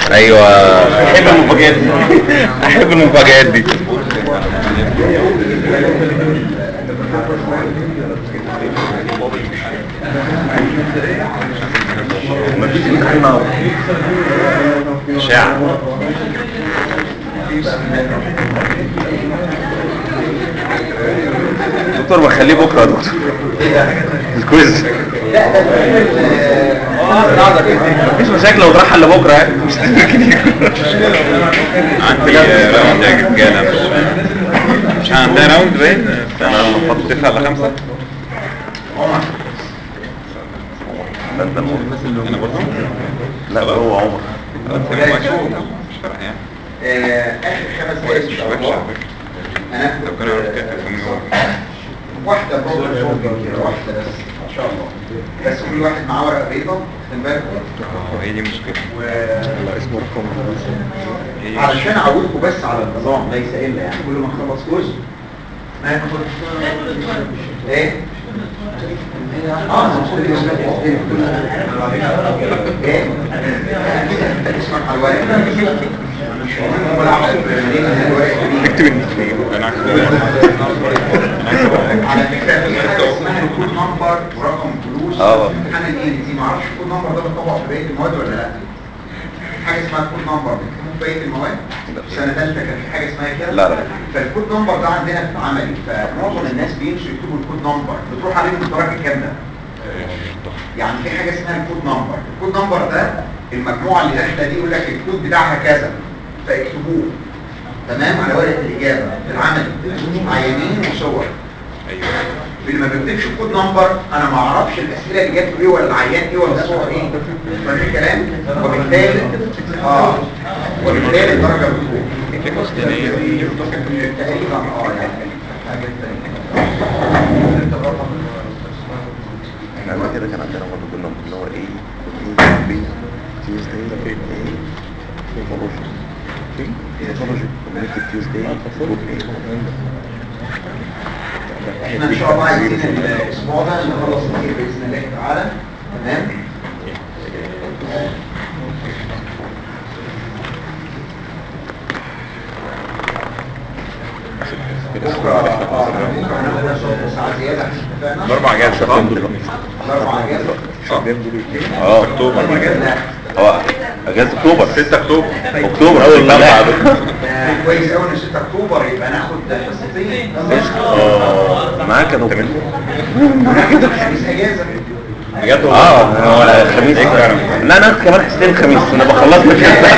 ايوه احب المفاجآت دي احب المفاجآت دي مفيش امتحان النهارده اشاعة دكتور بخليه بكره يا دكتور الكويز مفيش مشاكل لو اتراح لبكره يعني مش عندي راوند يا رجاله مش مش عندنا راوند باين بتاع تسعة ولا خمسة ده انت المهم. انا برضه لا هو عمر خلاص يبقى ماشي. مش فارقة يعني آه، اخر خمس دقايق ان مش شاء وحشة الله على فكرة هناخد لو كانوا يعرفوا كده كانوا يسموني واحدة بروبلم سولفنج كده واحدة بس ان شاء الله بس كل واحد معاه ورقة بيضاء خد بالكم اه هي دي مشكلة و اسمه رقم هي دي علشان اعودكم بس على النظام ليس الا يعني كل ما نخلص جزء ناخد ايه؟ اه المفروض ايه؟ اسمك على الورق ولا عصب اكتب الاثنين انا عكس على فكره في حاجه اسمها الكود نمبر ورقم فلوس اه. في امتحان الاي دي ما اعرفش الكود نمبر ده بيطبق في بقيه المواد ولا لا في حاجه اسمها الكود نمبر بتكتبوه في بقيه المواد في سنه ثالثه كان في حاجه اسمها كده لا، لا. فالكود نمبر ده عندنا في العملي فمعظم الناس بيمشوا يكتبوا الكود نمبر بتروح عليهم الدرجه كامله يعني في حاجه اسمها الكود نمبر الكود نمبر ده المجموعه اللي داخله دي يقول لك الكود بتاعها كذا فاكتبوه تمام على ورقه الاجابه في العملي عيانين وصور ايوه اللي ما بيكتبش الكود نمبر انا ما اعرفش الاسئله اللي جات له ايه ولا العيان ايه ولا الصور ايه فاهم الكلام وبالتالي اه وبالتالي الدرجه بتروح في فلسطينية تقريبا اه يعني حاجه احنا كده كان عندنا برضه كنا اللي هو ايه ايه بي تيوزداي ايه باثولوجي باثولوجي كوميونيتي تيوزداي جروب ايه احنا ان شاء الله عايزين الاسبوع ده نخلص كتير باذن الله تعالى تمام بكره اه بكره هناخد ساعه زياده عشان اتفقنا الاربع جاز صح؟ الاربع اجازه اه اكتوبر لا هو اجازه اكتوبر 6 اكتوبر اكتوبر اول اربعه دول ده كويس قوي ان 6 اكتوبر يبقى ناخد حصتين اه معاك يا دكتور وناخد الخميس اجازه بجد اه هو الخميس لا انا كمان حسين الخميس انا بخلصنا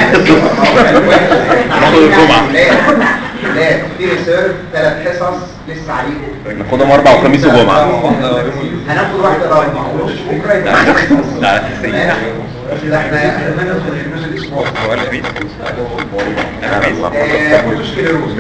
ناخد الجمعة. لا في ريسيرف ثلاث حصص لسه عليكم ناخدهم اربع وخميس وجمعه هناخد واحده الاربع ونص بكره يبقى عندك حصص. لا على التسعين ده احنا احنا ندخل في نص الاسبوع هو الخميس لا، آه، اوتوسكليروز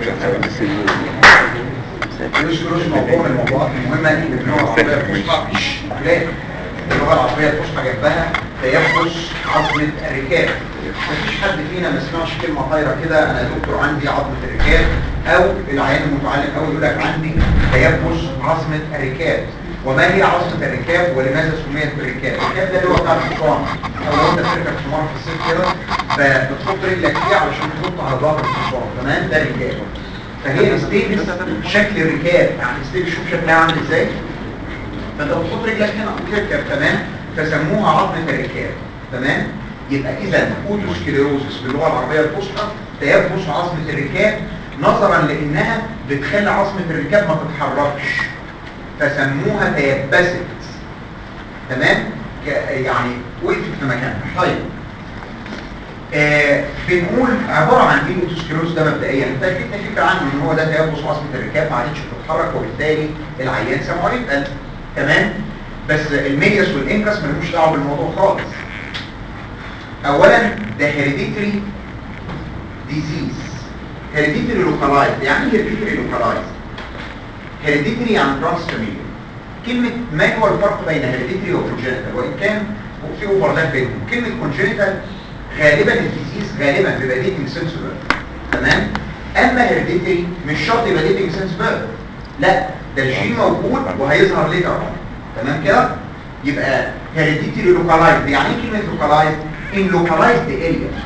اوتوسكليروز موضوع من الموضوعات المهمه اللي باللغه العربيه الفصحى لا اللغه العربيه الفصحى جنبها تيبس عظمه الركاب مفيش حد فينا ما سمعش كلمه طايره كده انا يا دكتور عندي عظمه الركاب او العيان المتعلم قوي يقول لك عندي تيبس عظمه الركاب وما هي عظمه الركاب ولماذا سميت بالركاب الركاب ده اللي هو بتاع الحصان او لو انت بتركب حمار في الصيف كده فبتحط رجلك فيه علشان تحط على ظهر الحصان تمام ده الركاب فهي الستيبس شكل الركاب يعني الستيبس شوف شكلها عامل ازاي فانت بتحط رجلك هنا وتركب تمام فسموها عظمه الركاب تمام يبقى اذا اوتوسكليروزس باللغه العربيه الفصحى تيبس عظمه الركاب نظرا لانها بتخلي عظمه الركاب ما تتحركش فسموها تيبست تمام ك- يعني وقفت في مكانها طيب آه بنقول عبارة عن ايه الاوتوسكليروز ده مبدئيا انت اديتنا فكرة عنه ان هو ده تيبس عصبة الركاب ما عادتش بتتحرك وبالتالي العيان سمعه يتقل تمام بس الميدياس والانكس ملهمش دعوه بالموضوع خالص اولا ده هيريديتري ديزيز هيريديتري لوكالايز يعني ايه هيريديتري لوكالايز هيريديتري يعني ترانس فاميليا كلمة ما هو الفرق بين هيريديتري وكونجينيتال وإن كان في اوفرلاب بينهم كلمة كونجينيتال غالبا الديزيز غالبا بيبقى ديتنج سنس بيرث تمام اما هيريديتري مش شرط يبقى ديتنج سنس بيرث لا ده الجين موجود وهيظهر ليتر اون تمام كده يبقى هيريديتري لوكالايزد يعني ايه كلمة لوكالايزد ان لوكالايزد اريا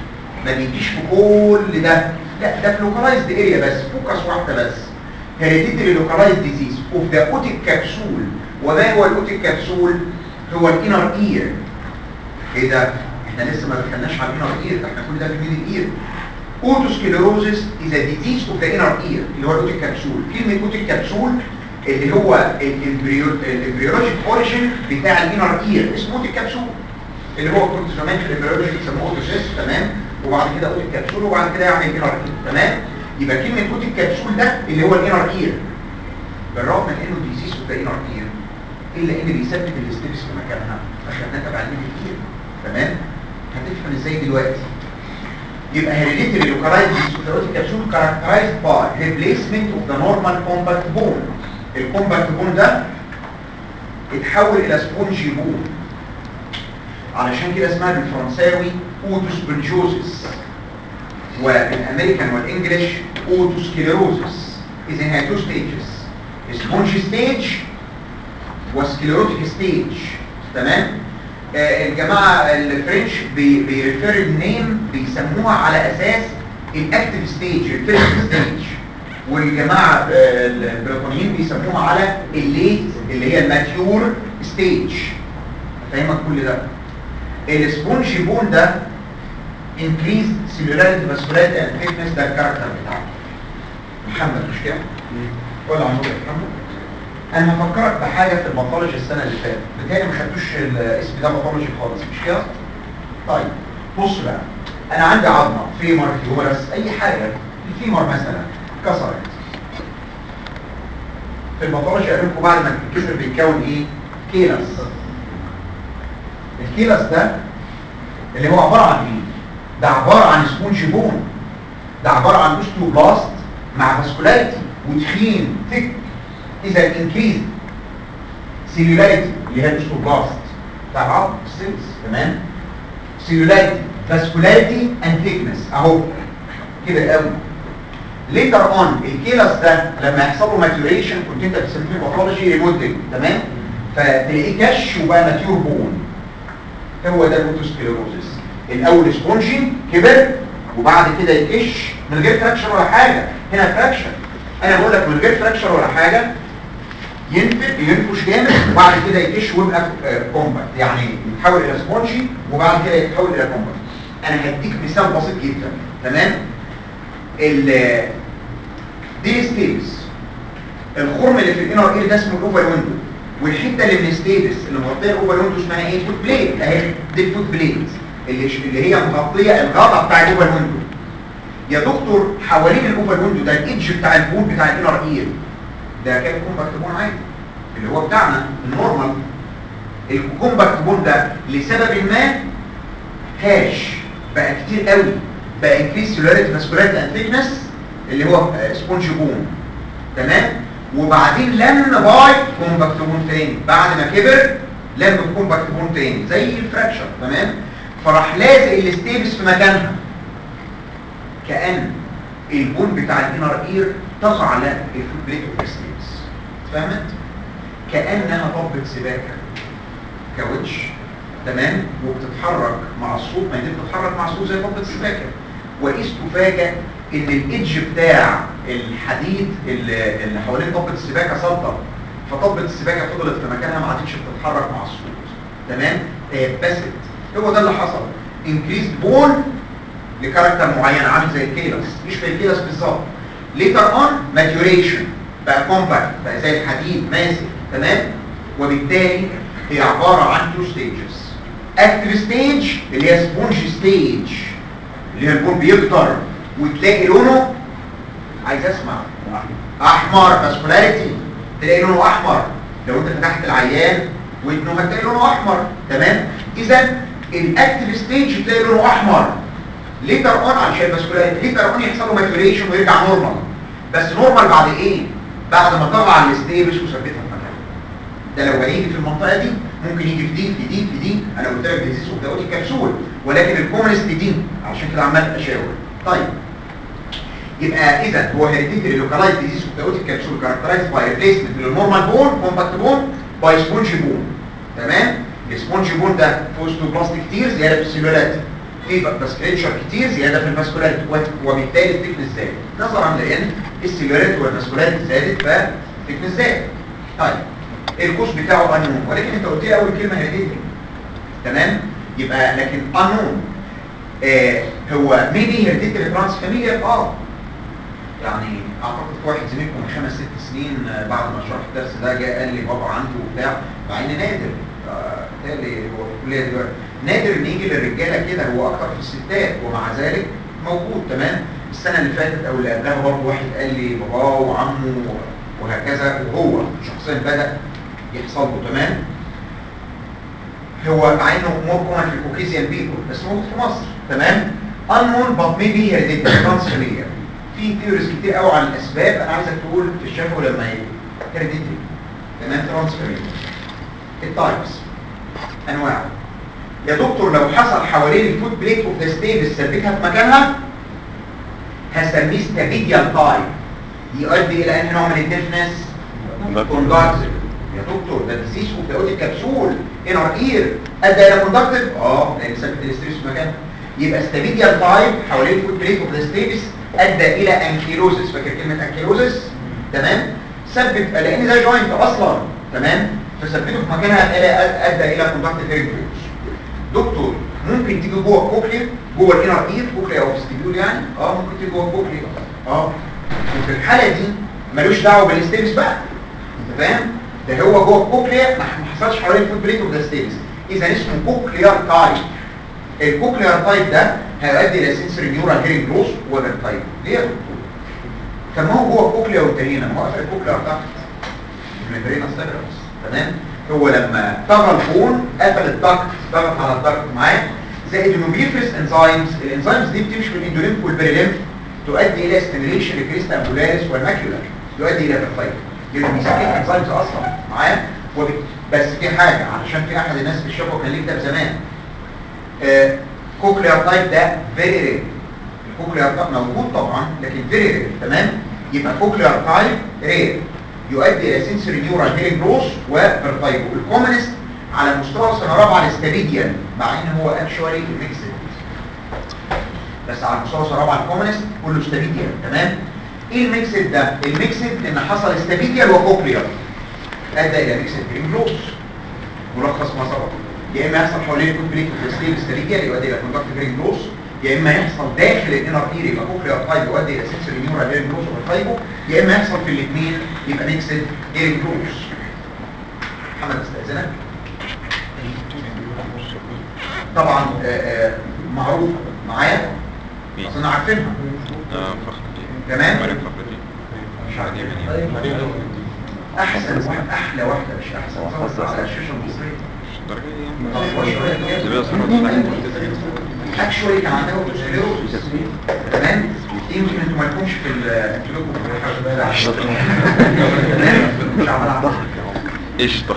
ما بيجيش في كل ده لا ده في لوكالايزد اريا بس فوكس واحده بس هيريديتري لوكالايزد ديزيز اوف ذا اوتيك كبسول وما هو الاوتيك كبسول هو الانر اير ايه ده احنا لسه ما دخلناش على الانر اير ده احنا كل ده في الميدل اير اوتوسكليروزس از ديزيز اوف ذا انر اير اللي هو الاوتيك كبسول كلمه اوتيك كبسول اللي هو الامبريولوجيك اوريجين بتاع الانر اير اسمه اوتيك كبسول اللي هو كنت زمان في الامبريولوجي بيسموه اوتوسيس تمام وبعد كده اوتيك كبسول وبعد كده يعمل انر اير تمام يبقى كلمه اوتيك كبسول ده اللي هو الانر اير بالرغم من انه ديزيز اوف ذا انر اير الا ان بيثبت الاستيبس في مكانها اخدناها تبع الميدل اير تمام هتفهم ازاي دلوقتي يبقى hereditary localized sclerotic capsule characterized by replacement of the normal compact bone الكومباكت بون ده اتحول الى سبونجي بون علشان كده اسمها بالفرنساوي اودوسبونجوزس والامريكان والانجليش اودوسكليروزس اذا هي تو ستيجز سبونجي ستيج وسكليروتيك ستيج تمام آه الجماعه الفرنش بي بيريفير النيم بيسموها على اساس الاكتيف ستيج الفيرست ستيج والجماعه آه البريطانيين بيسموها على الليت اللي هي الماتيور ستيج فاهمك كل ده السبونجي بون ده increased cellularity vascularity and thickness ده الكاركتر بتاعه محمد مش كده؟ ولا عمرو محمد انا هفكرك بحاجه في الباثولوجي السنه اللي فاتت بتهيألي ما خدتوش الاسم ده باثولوجي خالص مش كده؟ طيب بص بقى انا عندي عظمه فيمر هيومرس اي حاجه الفيمر مثلا كسرت في الباثولوجي قالوا لكم بعد ما الكسر بيتكون ايه؟ كيلس الكيلس ده اللي هو عباره عن ايه؟ ده عباره عن سبونج بون ده عباره عن اوستيوبلاست مع فاسكولاريتي وتخين ثيك اذا انكريز سيلولاريتي اللي هي الاوستيوبلاست بتاع العظم السيلز تمام سيلولاريتي فاسكولاريتي اند ثيكنس اهو كده قوي ليتر اون الكيلس ده لما يحصل له ماتوريشن كنت انت بتسميه باثولوجي ريموديل تمام فتلاقيه كش وبقى ماتيور بون هو ده الاوتوسكليروزس الاول سبونجي كبر وبعد كده يكش من غير فراكشر ولا حاجه هنا فراكشر انا بقول لك من غير فراكشر ولا حاجه ينفد ينفش جامد وبعد كده يكش ويبقى كومباكت يعني يتحول الى سبونجي وبعد كده يتحول الى كومباكت انا هديك مثال بسيط جدا تمام ال دي ستيبس الخرم اللي في الانر اير ده اسمه الاوفر ويندو والحته اللي من الستيبس اللي مغطيه الاوفر ويندو اسمها ايه فوت بليت اهي دي الفوت بليت اللي اللي هي مغطيه الغطا بتاع الاوفر ويندو يا دكتور حوالين الاوفر ويندو ده الايدج بتاع البون بتاع الانر اير ده كان كومباكت بون عادي اللي هو بتاعنا النورمال الكومباكت بون ده لسبب ما هاش بقى كتير قوي بقى انكريس سيلولاريتي فاسكولاريتي اند ثيكنس اللي هو سبونج بون تمام وبعدين لم باي كومباكت بون تاني بعد ما كبر لم كومباكت بون تاني زي الفراكشر تمام فراح لازق الستيبس في مكانها كأن البون بتاع الانر اير طغى على الفوت بليت اوف ستيبس فهمت كأنها طبة سباكة كاوتش تمام وبتتحرك مع الصوت ما هي دي بتتحرك مع الصوت زي طبة السباكة وقيس تفاجأ ان الايدج بتاع الحديد اللي, اللي حوالين طبة السباكة صدر فطبة السباكة فضلت في مكانها ما عادتش بتتحرك مع الصوت تمام تيبست هو ده اللي حصل انكريز بون لكاركتر معين عامل زي الكيلس يشبه الكيلس بالظبط ليتر اون ماتيوريشن بقى كومباكت بقى زي الحديد ماسك تمام وبالتالي هي عبارة عن تو ستيجز اكتف ستيج اللي هي سبونج ستيج اللي هي البون بيكتر وتلاقي لونه عايز اسمع احمر فاسكولاريتي تلاقي لونه احمر لو انت فتحت العيان ودنه هتلاقي لونه احمر تمام اذا الاكتف ستيج تلاقي لونه احمر ليتر اون عشان الفاسكولاريتي ليتر اون يحصل له ماتوريشن ويرجع نورمال بس نورمال بعد ايه بعد ما طلع الستيبس وثبتها في مكانها ده لو هيجي في المنطقه دي ممكن يجي في دي في دي في دي انا قلت لك ديزيز اوف ذا كبسول ولكن الكومنست دي عشان كده عمال اشاور طيب يبقى اذا هو هيريديتري لوكالايز ديزيز اوف ذا كبسول كاركترايز باي ريبليسمنت للنورمال بون كومباكت بون باي سبونج بون تمام السبونج بون ده فوستو بلاستيك كتير زياده في السيلولات في فاسكليتشر كتير زياده في الفاسكولاريتي وبالتالي الثيكنس زاد نظرا لان السيلولاريتي والفاسكولاريتي زادت فالثيكنس زاد طيب الكوز بتاعه انون ولكن انت قلت لي اول كلمه هي دي تمام يبقى لكن انون آه هو ميبي هيريديتري ترانس فاميليا اه يعني اعتقد في واحد زميلكم من خمس ست سنين آه، بعد ما شرحت الدرس ده جاء قال لي بابا عنده وبتاع مع ان نادر آه، بالتالي هو في الكليه دلوقتي نادر ان يجي للرجاله كده هو اكتر في الستات ومع ذلك موجود تمام السنه اللي فاتت او اللي قبلها برضه واحد قال لي باباه وعمه وهكذا وهو شخصيا بدا يحصل له تمام هو مع انه مور كومن في الكوكيزيان بيبول بس موجود في مصر تمام unknown but maybe hereditary transfamiliar في ثيوريز كتير قوي عن الاسباب انا عايزك تقول في الشفوي لما هيريديتري تمام transfamiliar التايبس انواع يا دكتور لو حصل حوالين الفوت بليت اوف ذا ستيبس ثبتها في مكانها هسميه ستابيديال تايب يؤدي الى انهي نوع من الديفنس كوندكتيف يا دكتور ده ديزيز اوف ذا اوتيك كبسول انر اير ادى الى كوندكتيف اه لان ثبت الاستريس في مكانها يبقى ستابيديال تايب حوالين الفوت بليت اوف ذا ستيبس ادى الى انكيلوزس فاكر كلمه انكيلوزس تمام ثبت لان ده جوينت اصلا تمام فثبته في مكانها الى ادى الى كوندكتيف هيرنج دكتور ممكن تيجي جوه الكوكليا جوه الانر اير كوكليا او ستيبيول يعني اه ممكن تيجي جوه الكوكليا اه وفي الحاله دي ملوش دعوه بالستيبس بقى انت فاهم ده هو جوه الكوكليا ما حصلش حوالين الفوت بريك اوف ذا ستيبس اذا اسمه كوكليار تايب الكوكليار تايب ده هيؤدي الى سنسوري نيورال هيرنج لوس ولا تايب ليه يا دكتور طب ما هو جوه الكوكليا والتانيين ما هو قفل الكوكليار تحت الممبرين استغرقس تمام هو لما طغى البون قفل الضغط ضغط على الضغط معاه زائد انه بيفرز انزيمز الانزيمز دي بتمشي من الاندوليمف والبريليمف تؤدي الى ستيميليشن لكريستا امبولاريس والماكيولار يؤدي الى بيرفايت لانه بيسكت انزيمز اصلا معاه وب... بس في حاجه علشان في احد الناس في الشفا كان ليه كتاب زمان آه كوكليار تايب ده فيري رير الكوكليار تايب موجود طبعا لكن فيري رير تمام يبقى كوكليار تايب رير يؤدي الى سنسوري نيورال هيرنج لوس وبرتايبو الكومنست على مستوى سنه رابعه الاستابيديان مع ان هو اكشوالي ميكسد بس على مستوى سنه رابعه الكومنست كله استابيديان تمام ايه الميكسد ده الميكسد ان حصل استابيديان وكوكليار ادى الى ميكسد هيرنج لوس ملخص ما سبق يا اما يحصل حوالين الكومبليت والستيل استابيديان يؤدي الى كوندكتيف هيرنج لوس يا اما يحصل داخل الانر اير يبقى كوكليار تايب يؤدي الى سنسوري نيورال هيرنج لوس وبرتايبو يا اما يحصل في الاثنين يبقى ميكسد هيرنج لوس محمد استاذنك طبعا آه، آه، معروف معايا مين؟ اصلا عارفينها اه فخر الدين تمام مريم فخر الدين مش عارف. مريم مريم احسن واحد احلى واحده مش احسن ظهرت على الشاشه المصريه مش الدرجة دي يعني زي ما صار اكشولي كان عندها اوتوسكليروز تمام يمكن انتوا ما لكمش في الانتلوكم تمام مش عمال قشطة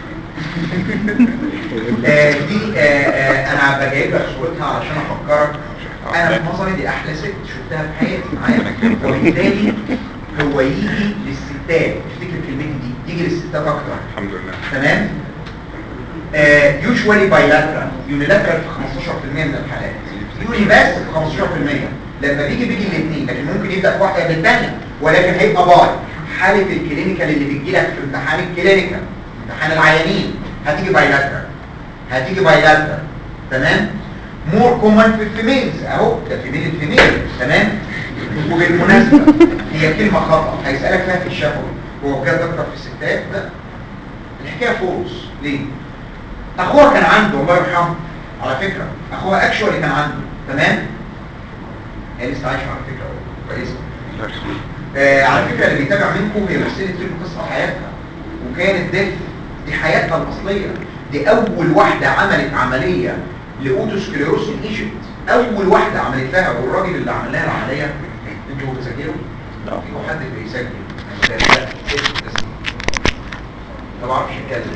آه، دي آه، آه، انا بجايب لك صورتها علشان افكرك انا في نظري دي احلى ست شفتها في حياتي معايا وبالتالي هو يجي للستات افتكر كلمتي دي يجي للستات اكتر الحمد لله تمام يوجوالي بايلاترال يونيلاترال في 15% من الحالات يوني بس في 15% لما بيجي بيجي الاثنين لكن ممكن يبدا في واحده قبل الثانيه ولكن هيبقى باي حاله الكلينيكال اللي بتجي لك في امتحان الكلينيكال امتحان العيانين هتيجي بايلاترال هتيجي بايلاترال تمام مور كومن في الفيميلز اهو ده فيميل الفيميل تمام وبالمناسبه هي كلمه خطا هيسالك فيها في الشفوي هو بجد اكتر في الستات لا الحكايه فورس ليه اخوها كان عنده الله يرحمه على فكره اخوها اكشوالي كان عنده تمام هي لسه عايشه على فكره كويسه الله يرحمه آه على فكره اللي بيتابع منكم هي مثلت فيلم قصه حياتها وكانت دي دي حياتها الاصليه دي اول واحده عملت عمليه لاوتوسكليروس ان ايجيبت اول واحده عملت لها والراجل اللي عمل لها العمليه انتوا بتسجلوا لا. في حد بيسجل لا، لا، اسم تسجيل. ما بعرفش اتكلم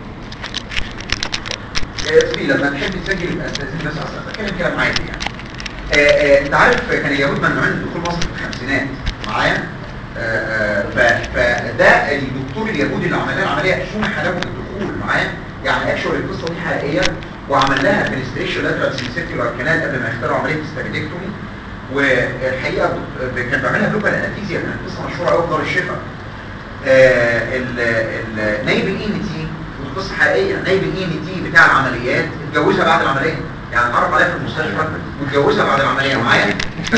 يا زميلي لما تحب تسجل يبقى استاذن بس اصلا بتكلم كلام عادي يعني آه، آه، انت عارف كان اليهود ممنوعين من دخول مصر في الخمسينات معايا آه، آه، ف- فده الدكتور اليهودي اللي عمل لها العمليه سمح له بالدخول معايا يعني اكشوال القصه دي حقيقيه وعمل لها فينستريشن لاترال سينسيكولار كانال قبل ما يختاروا عمليه الستابيدكتومي والحقيقه ب- كان بيعملها بلوكال انستيزيا كانت قصه مشهوره قوي في دار الشفا آه، ال- ال- نايب الاي ان تي ودي قصه حقيقيه نايب الاي ان تي بتاع العمليات اتجوزها بعد العمليه يعني اتعرف عليها في المستشفى واتجوزها بعد العمليه معايا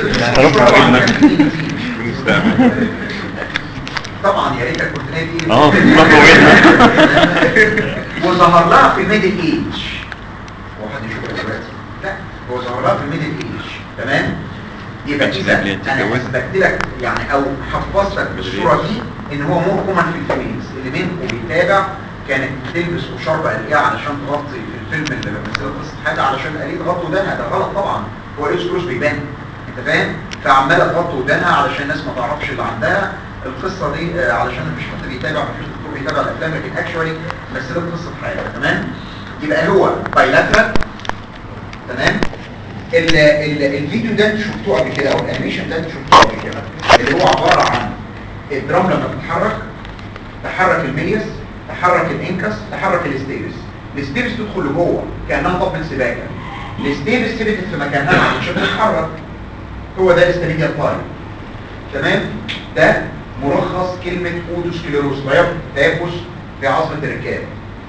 بالمستقبل طبعا يا ريتك كنت نايب ايه اه برضه جدا وظهر لها في الميدل ايج هو حد يشوفها دلوقتي لا هو ظهر لها في الميدل ايج تمام يبقى كانش اذا قبل أن انا تتجوز. اثبت لك يعني او حفظتك بالصوره دي ان هو مور كومن في الفيلمز اللي منكم بيتابع كانت بتلبس وشربة الايه علشان تغطي في الفيلم اللي بيمثله قصه حاجه علشان قاليه تغطي ودانها ده غلط طبعا هو ليس كروس بيبان انت فاهم فعماله تغطي ودانها علشان الناس ما تعرفش اللي عندها القصه دي آه، علشان مفيش حد بيتابع مفيش دكتور بيتابع الافلام لكن اكشولي مثلت قصه حياه تمام يبقى هو بايلاترال تمام ال ال الفيديو ده انتوا شفتوه قبل كده او الانيميشن ده انتوا شفتوه قبل كده اللي هو عباره عن الدرام لما بتتحرك تحرك الميليس تحرك الانكس تحرك الستيبس الستيبس تدخل لجوه كانها طبل سباكه الستيبس ثبتت في مكانها عشان تتحرك هو ده الاستريديال باي تمام ده ملخص كلمه اودوسكليروز تيبس في عظمه الركاب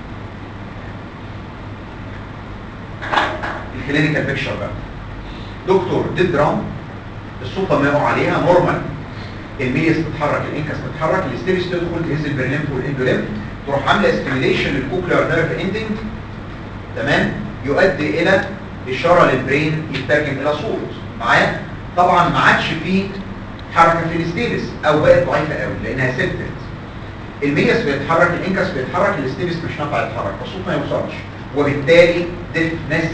الكلينيكال بيكشر بقى دكتور دي درام الصوت لما يقع عليها نورمال الميليس تتحرك الانكس تتحرك الستيريس تدخل تهز البرليمف والاندوليمف تروح عامله ستيميليشن للكوكلير نيرف اندنج تمام يؤدي الى اشاره للبرين يترجم الى صوت معايا طبعا ما عادش فيه حركه في الستيريس او بقت ضعيفه قوي لانها سبتت الميليس بيتحرك الانكس بيتحرك الستيريس مش نافع يتحرك فالصوت ما يوصلش وبالتالي ديفنس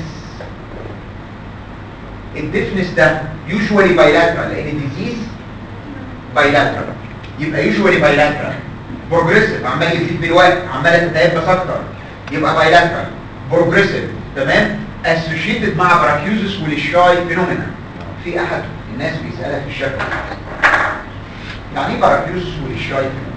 الديفنس ده يوجوالي بايلاترال لان الديزيز بايلاترال يبقى يوجوالي بايلاترال بروجريسيف عمال يزيد بالوقت عماله تتيبس اكتر يبقى بايلاترال بروجريسيف تمام اسوشيتد مع براكيوزس والشاي فينومينا في احد الناس بيسالها في الشكل يعني ايه براكيوزس والشاي فينومينا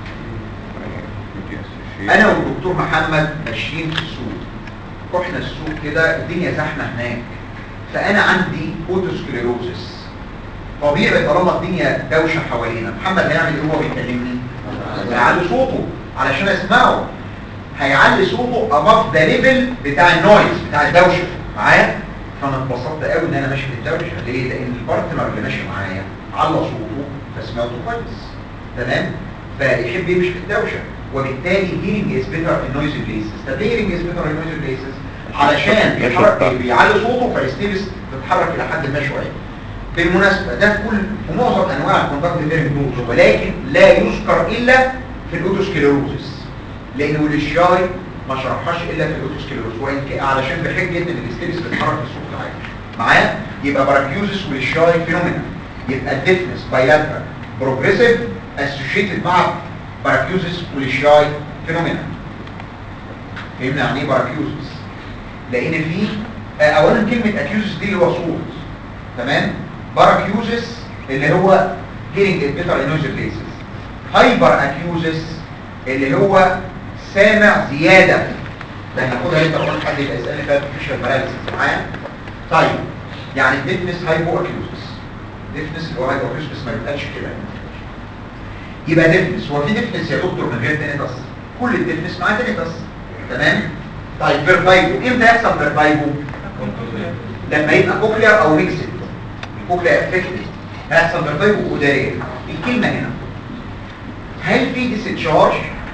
انا والدكتور محمد ماشيين في السوق رحنا السوق كده الدنيا زحمه هناك فانا عندي اوتوسكليروزس طبيعي طالما الدنيا دوشه حوالينا محمد هيعمل ايه وهو بيكلمني هيعلي صوته علشان اسمعه هيعلي صوته above ذا ليفل بتاع النويز بتاع الدوشه معايا فانا اتبسطت قوي ان انا ماشي في الدوشه ليه لان البارتنر اللي ماشي معايا على صوته فسمعته كويس تمام فيحب يمشي في الدوشه وبالتالي hearing is better in noisy places طب ليه hearing is better in noisy places علشان بيحرك بيعلي صوته فالستيبس بتتحرك الى حد ما شويه بالمناسبه ده في كل في معظم انواع الكونتاكت فيرنج دوز ولكن لا يذكر الا في الاوتوسكليروزس لان والشاي ما شرحهاش الا في الاوتوسكليروز وان كان علشان بحجه ان الستيبس بتتحرك في الصوت العالي معايا يبقى باراكيوزس والشاي فينومينا يبقى الديفنس بايلاترال بروجريسيف اسوشيتد مع باراكيوزس والشاي فينومينا فهمنا يعني ايه باراكيوزس لان في آه، اولا كلمه اكيوزس دي اللي هو صوت تمام باراكيوزس اللي هو hearing is better in noisy places هايبر اكيوزس اللي هو سامع زياده ده هناخدها انت اول حد يبقى يسالني فيها في باراليسيس معايا طيب يعني الديفنس هايبو اكيوزس ديفنس اللي هو هايبو اكيوزس ما يتقالش كده يبقى ديفنس هو في ديفنس يا دكتور من غير تينيتس كل الديفنس معاه تينيتس تمام طيب فيرتايجو امتى يحصل فيرتايجو لما يبقى كوكلير او ميكسد الكوكلير افكتد هيحصل فيرتايجو وداريه الكلمه هنا هل في ديستشارج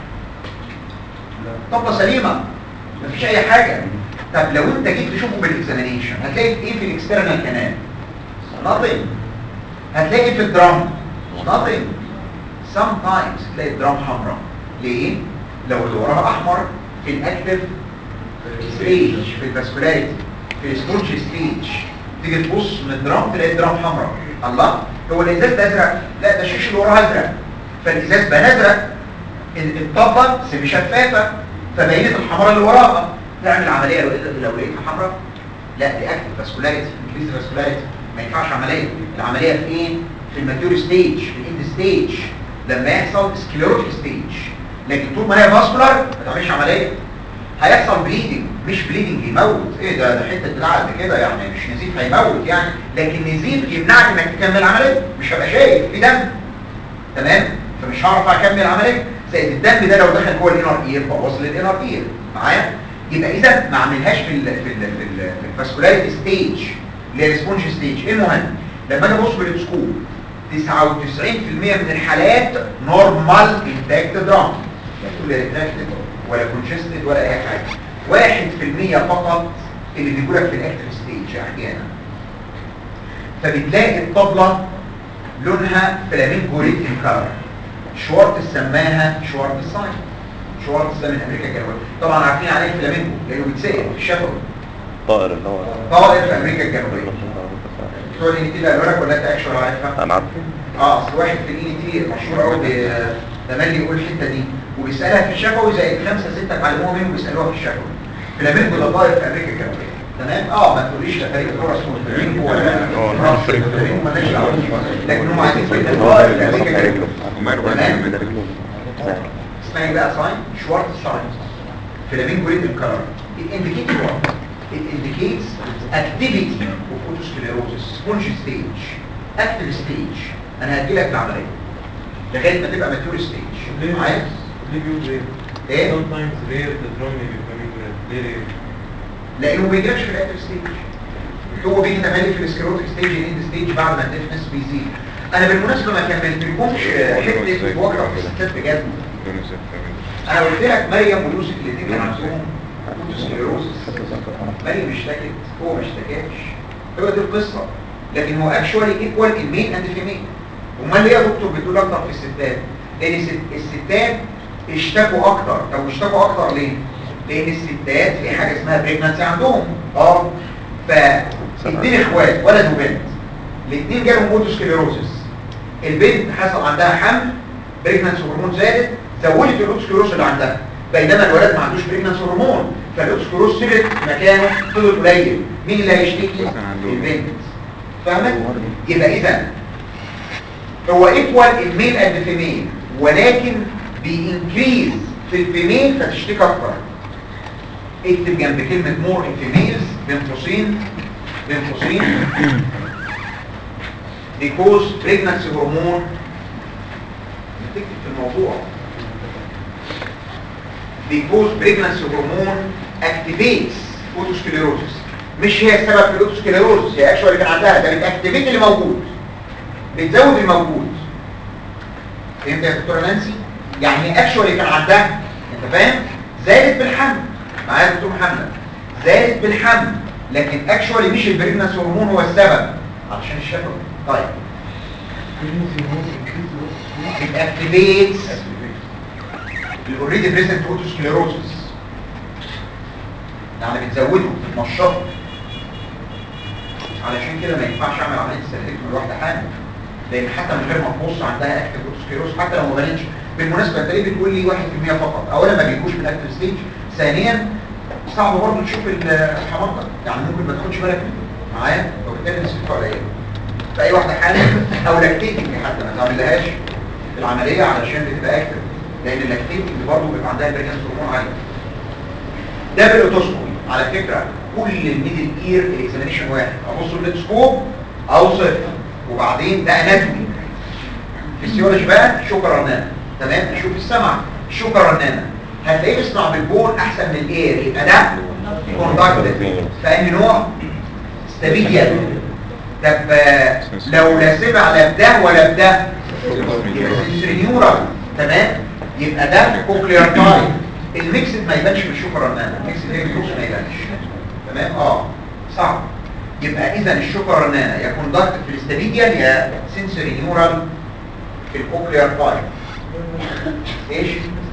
طبقه سليمه مفيش اي حاجه طب لو انت جيت تشوفه بالاكزامينيشن هتلاقي ايه في الاكسترنال كانال nothing هتلاقي في الدرام nothing sometimes تلاقي الدرام حمراء ليه لو اللي وراها احمر في الاكتف ستيج في الفاسكولاريتي في الستورج ستيج تيجي تبص من الدرام تلاقي الدرام حمراء الله هو الازاز ده ازرق لا ده الشيش اللي وراها ازرق فالازاز بقى ازرق ال- الطبه سيمي شفافه فبينت الحمراء اللي وراها تعمل عمليه لو لقيت- لو لقيتها حمراء لا دي اكتف فاسكولاريتي انكريز فاسكولاريتي ما ينفعش عمليه العمليه في ايه في الماتيور ستيج في الاند ستيج لما يحصل سكليروتيك ستيج لكن طول ما هي فاسكولار ما تعملش عمليه هيحصل بليدنج مش بليدنج يموت ايه ده ده حته بتاع قد كده يعني مش نزيف هيموت يعني لكن نزيف يمنعك انك تكمل العمليه مش هبقى شايف في دم تمام فمش هعرف اكمل العمليه زائد الدم ده لو دخل جوه الانر اير بوظ لي الانر اير معايا يبقى اذا ما اعملهاش في ال في ال في ال في الفاسكولاريتي ستيج اللي هي السبونج ستيج المهم لما اجي ابص بالسكوب 99% من الحالات نورمال انتاكت درام لا تقول لي ريتراكتد ولا كونجستد ولا اي حاجه 1% فقط اللي بيقولك في الاكتف ستيج احيانا فبتلاقي الطبله لونها فلامينجو ريد ان كلر شوارتز سماها شوارتز ساين شوارتز ده من امريكا الجنوبيه طبعا عارفين عليه فلامينجو لانه بيتسال في الشفوي طائر اللي هو طائر في امريكا الجنوبيه بتوع الان تي قالوا لك ولا انت اكشن عارفها انا عارف اه اصل واحد في الان تي مشهور قوي تملي يقول الحته دي وبيسالها في الشفوي زي خمسه سته اتعلموها منه بيسالوها في الشفوي فلامينجو ده طائر في امريكا الجنوبيه تمام اه ما تقوليش ده فريق كوره اسمه فلامينجو ولا فرنسا فلامينجو مالناش دعوه لكن هم عايزين يقولوا هو طائر اللي في مسح امريكا رجله الجنوبيه وماله بقى تمام. من ده رجله مسح. اسمها ايه بقى ساين شوارت ساين فلامينجو ريد الكلر it indicates what it indicates activity of otosclerosis sponge stage active stage انا هدي لك العمليه لغايه ما تبقى mature stage معايا ايه Sometimes rare the drum may be coming rare. Very rare. لانه ما بيجيلكش في الاكتف ستيج هو بيجي تملي في السكلروتيك ستيج الاند ستيج بعد ما الديفنس بيزيد انا بالمناسبه ما كملتلكمش حته وجع في الستات بجد انا قلت لك مريم ويوسف الاثنين كان عندهم اوتوسكليروسس مريم اشتكت هو ما اشتكاش هو دي القصه لكن هو اكشوالي ايكوال المين اند فيميل امال ليه يا دكتور بتقول اكتر في الستات لان الست- الستات اشتكوا اكتر طب اشتكوا اكتر ليه لان الستات في حاجه اسمها بريجنانسي عندهم اه فاثنين اخوات ولد وبنت الاثنين جالهم اوتوسكليروسس البنت حصل عندها حمل بريجنانس هرمون زادت زودت الاوتوسكليروس اللي عندها بينما الولد ما عندوش بريجنانس هرمون فالاوتوسكليروس ثبت مكانه فضل قليل مين اللي هيشتكي مثلا عندهم. البنت فاهمت يبقى اذا هو ايكوال الميل اند فيميل ولكن بينكريز في الفيميل فتشتكي اكتر اكتب جنب كلمه مور ان فيميلز بين قوسين بين قوسين because pregnancy hormone بتكتب في الموضوع because pregnancy hormone activates photosclerosis مش هي السبب في الاوتوسكليروزس هي اكشوالي كان عندها ده بتاكتيفيت اللي موجود بتزود الموجود فهمت يا دكتوره نانسي يعني هي اكشوالي كان عندها انت فاهم زادت بالحمل معايا يا دكتور محمد زادت بالحمل لكن اكشوالي مش البريجنس هرمون هو السبب علشان الشفوي طيب it activates الاوريدي بريزنت اوتوسكليروزس يعني بتزوده بتنشطه علشان كده ما ينفعش اعمل عمليه استهلاك من واحده حامل لان حتى من غير ما تبص عندها اكتف اوتوسكليروز حتى لو ما بانتش بالمناسبه انت ليه بتقول لي 1% فقط اولا ما بيجوش من الاكتف ستيج ثانيا صعب برضه تشوف الحمار ده يعني ممكن ما تاخدش بالك منه معايا وبالتالي نسبته قليله فاي واحده حامل او لاكتيتنج حتى ما تعملهاش العمليه علشان بتبقى اكتف لان اللاكتيتنج برضه بيبقى عندها بريجنس هرمون عالي ده بالاوتوسكوبي على فكره كل الميدل اير الاكزامينشن واحد ابص الليتسكوب اوصف وبعدين ده اناتومي فيسيولوجي بقى شوكه رنانه تمام اشوف السمع شوكه رنانه هتلاقيه بيصنع بالبون احسن من الاير يبقى ده كوندكتد فانهي نوع ستابيديا طب آه، لو لا سمع لا بده ولا بده يبقى سنسرينيورال تمام يبقى ده كوكليار تايب الميكسد ما يبانش بالشوكه رنانه الميكسد هي الفلوس ما يبانش تمام اه صعب يبقى اذا الشوكه رنانه يا كوندكت في الاستابيديال يا سنسوري نيورال في الكوكليار تايب ايش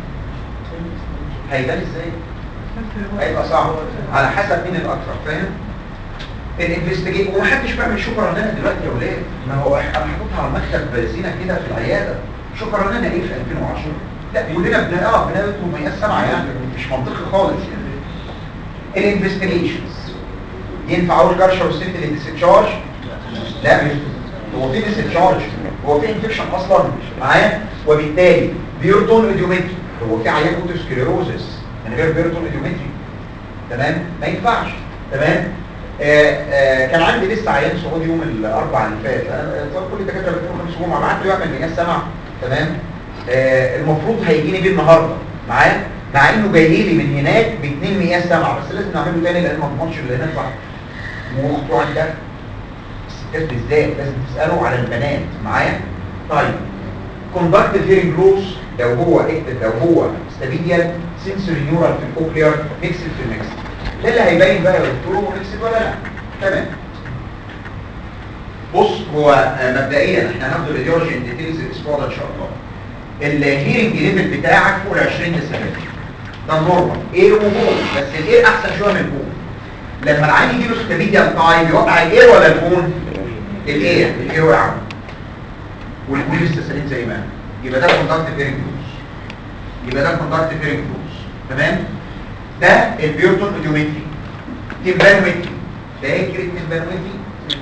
هيبان ازاي هيبقى صعب على حسب مين الاكثر فاهم الانفستيجيت ومحدش بيعمل شوكه رنانه دلوقتي يا ولاد ما هو انا حاططها على مكتب زينه كده في العياده شوكه رنانه ايه في 2010 لا كلنا بن اه بناخد مميز سمع يعني مش منطقي خالص يعني الانفستيجيشنز ينفع اقول كارشر والست اللي ديسشارج لا هو في ديسشارج هو في انفكشن اصلا معايا وبالتالي بيرتون ايديومتري هو في عيان اوتوسكليروزس من غير بيرتون ايديومتري تمام ما ينفعش تمام آه آه كان عندي لسه عيان سعودي يوم الاربعاء اللي فات أنا- طب كل الدكاتره بتقول خمس جمعه بعت له يعمل مقياس سمع تمام آه المفروض هيجيني بيه النهارده معاه مع انه جاي لي من هناك باثنين مقياس سمع بس لازم نعمله تاني لان ما اضمنش اللي هناك صح واخته عندها الستات بالذات لازم تساله على البنات معايا طيب كوندكتيف هيرنج لوس لو هو اكتب لو هو ستابيديال سنسوري نيورال في الكوكلير ميكسد في الميكسد ده اللي هيبين بقى يا دكتور هو ميكسد ولا لا تمام بص هو آه، مبدئيا احنا هناخد الراديولوجي ان ديتيلز الاسبوع ده ان شاء الله الهيرنج ليفل بتاعك فوق ال 20 ديسيبل ده النورمال اير وبول بس الاير احسن شويه من البول لما العين يجي له ستابيديال تايم يوقع الاير ولا البول الاير الاير وقع والبول لسه سليم زي ما هو. يبقى ده كوندكتيف هيرنج لوس يبقى ده كوندكتيف هيرنج لوس تمام ده البيوتون اوديومتري تمبانومتري فاكر التمبانومتري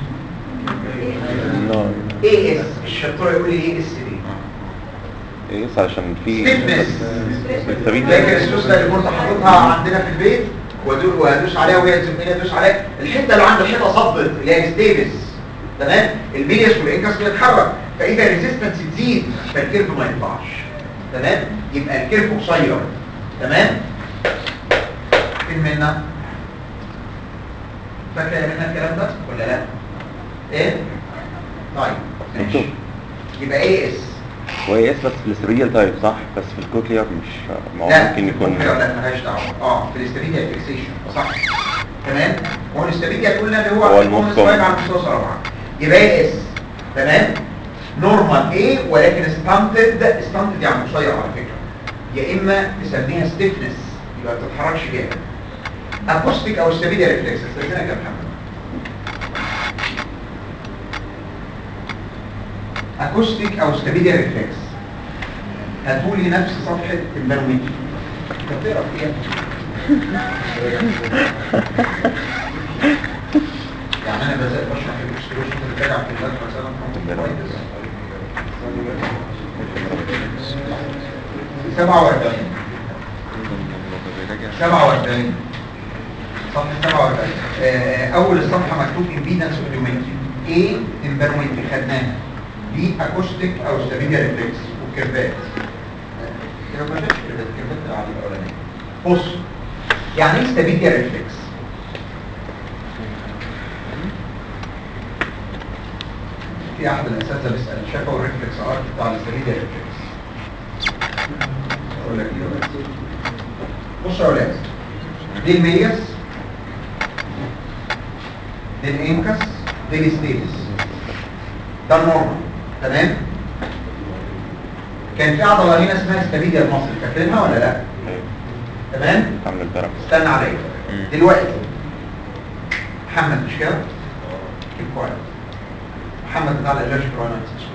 نعم اي اس الشطوره يقول لي ايه اس ليه ايه بس عشان في Stiffness. السبيل فاكر السوسته اللي كنت حاططها عندنا في البيت وادو- وادوس عليها وهي تسيبني ادوس عليها الحته اللي عند الحيطه صدت اللي هي ستيبس تمام الميدياس والانكاس بيتحرك فاذا الريزيستنس تزيد فالكيرف ما يطلعش تمام يبقى الكيرف قصير تمام فين منا فاكر يا منا الكلام ده ولا لا ايه طيب ماشي يبقى ايه اس هو ايه بس في السبيل تايب صح بس في الكوكلير مش ما هو لا ممكن يكون لا لا مالهاش دعوه اه في الاستابيديا فيكسيشن صح تمام هو الاستابيديا قلنا اللي هو هو الكون المفصل. سبايك على مستوى رابعه يبقى ايه اس تمام نورمال ايه ولكن ستانتد ستانتد يعني قصير على فكره يا اما نسميها ستيفنس يبقى ما بتتحركش جامد اكوستيك او استابيديا ريفلكس استاذنك يا محمد اكوستيك او استابيديا ريفلكس هاتولي نفس صفحة البرومتر انت بتقرا فيها يعني انا بزق بشرح الاكسكلوشن اللي راجع في المادة مثلا كويس 47 47 صفحة 47 آه، أول الصفحة مكتوب امبيدنس اوديومتري A امبرومتري خدناها B اكوستيك أو ستابيليا ريفلكس والكيرفات آه، ما شفتش كيرفات الكيرفات العادية الأولانية بص يعني ايه ستابيليا ريفلكس؟ في أحد الأساتذة بيسأل شافوا الريفلكس ارت بتاع الستابيليا ريفلكس أقول لك إيه يا ولاد؟ بص يا ولاد دي الميليس دي الانكس دي الستيلس ده النورمال تمام كان في عضله هنا اسمها ستابيليا المصري فاكرينها ولا لا تمام عامل الدرجة استنى عليا مم. دلوقتي محمد مش كده كيف كويس محمد بتاع الالرجيك راينايتس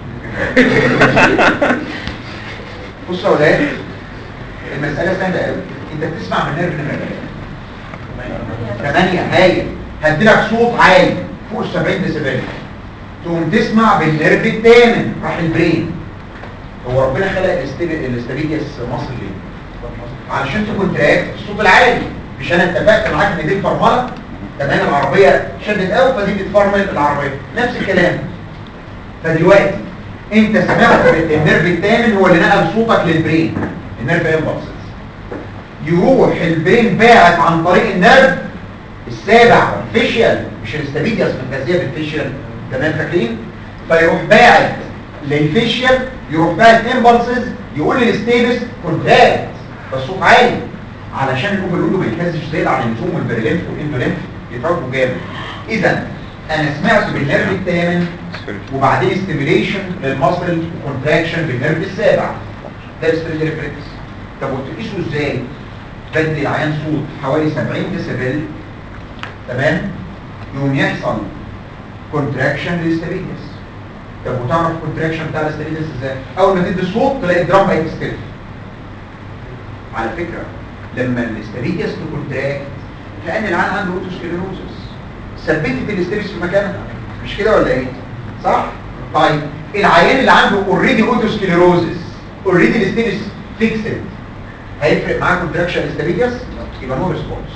بصوا يا ولاد المسألة سهلة قوي انت بتسمع من نيرف نمرة كام؟ 8 هايل هديلك صوت عالي فوق ال 70 ديسيبل تقوم تسمع بالنيرف الثامن راح البرين هو ربنا خلق الاستبي- الاستابيليس مصر ليه؟ علشان تكونتراكت الصوت العالي مش انا اتفقت معاك ان دي الفرمله تمام العربيه شدت قوي فدي بتفرمل العربيه نفس الكلام فدلوقتي انت سمعت النيرف الثامن هو اللي نقل صوتك للبرين النيرف امبلسز يروح البرين باعت عن طريق النيرف السابع الفيشيال مش الاستابيدياس متغذيه بالفيشيال تمام فاكرين فيروح باعت للفيشيال يروح باعت امبلسز يقول للستيبس كونتراكت فالصوت عالي علشان الأوبر يقول له ما يتهزش زيادة عن اللزوم والبريلينف والاندولينف يتعبوا جامد اذا انا سمعت بالنيرف الثامن وبعدين ستيميليشن للمصل وكونتراكشن بالنيرف السابع ده الستريد ريفلكس طب وتقيسه ازاي بدي العيان صوت حوالي 70 ديسيبل تمام يقوم يحصل كونتراكشن للستابيليس طب وتعرف الكونتراكشن بتاع الستابيليس ازاي اول ما تدي الصوت تلاقي الدرام بقت ستيف على فكره لما الاستابيليس تكونتراكت كان العيان عنده اوتوسكليروزس ثبتت الاستابيليس في مكانها مش كده ولا ايه صح طيب العيان اللي عنده اوريدي اوتوسكليروزس اوريدي الاستابيليس فيكسد هيفرق معاه كونتراكشن الاستابيليس يبقى نو ريسبونس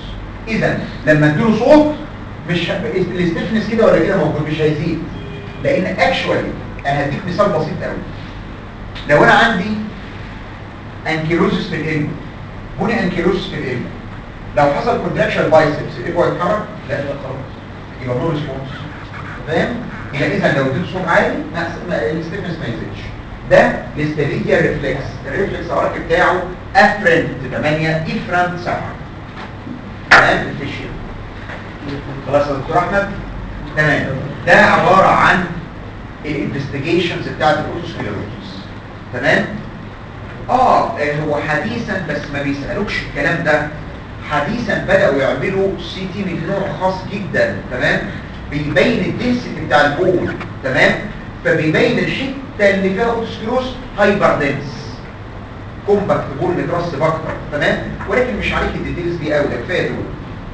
اذا لما اديله صوت مش ه- الاستفنس كده ولا كده موجود مش هيزيد لان اكشوالي انا هديك مثال بسيط قوي لو انا عندي انكيلوزس في القلب بني انكيلوزس في القلب لو حصل كونتراكشن بايسبس الايكو هيتحرك لا لا خلاص يبقى نو ريسبونس فاهم يبقى اذا لو اديت صوت عالي ما ما- الستيفنس ما يزيدش ده الاستابيليا ريفلكس الريفلكس الارك بتاعه افرنت 8 افرنت 7 تمام الفيشيال خلاص يا دكتور احمد تمام ده عباره عن الانفستيجيشنز بتاعت الاوتوسكليروزس تمام اه آه، هو حديثا بس ما بيسالوكش الكلام ده حديثا بداوا يعملوا سي تي من نوع خاص جدا تمام بيبين الدنسيتي بتاع البول تمام فبيبين الحته اللي فيها اوتوسكليروز هايبر دنس كومباكت بول مترسب اكتر تمام ولكن مش عليك الديتيلز دي قوي ده كفايه دول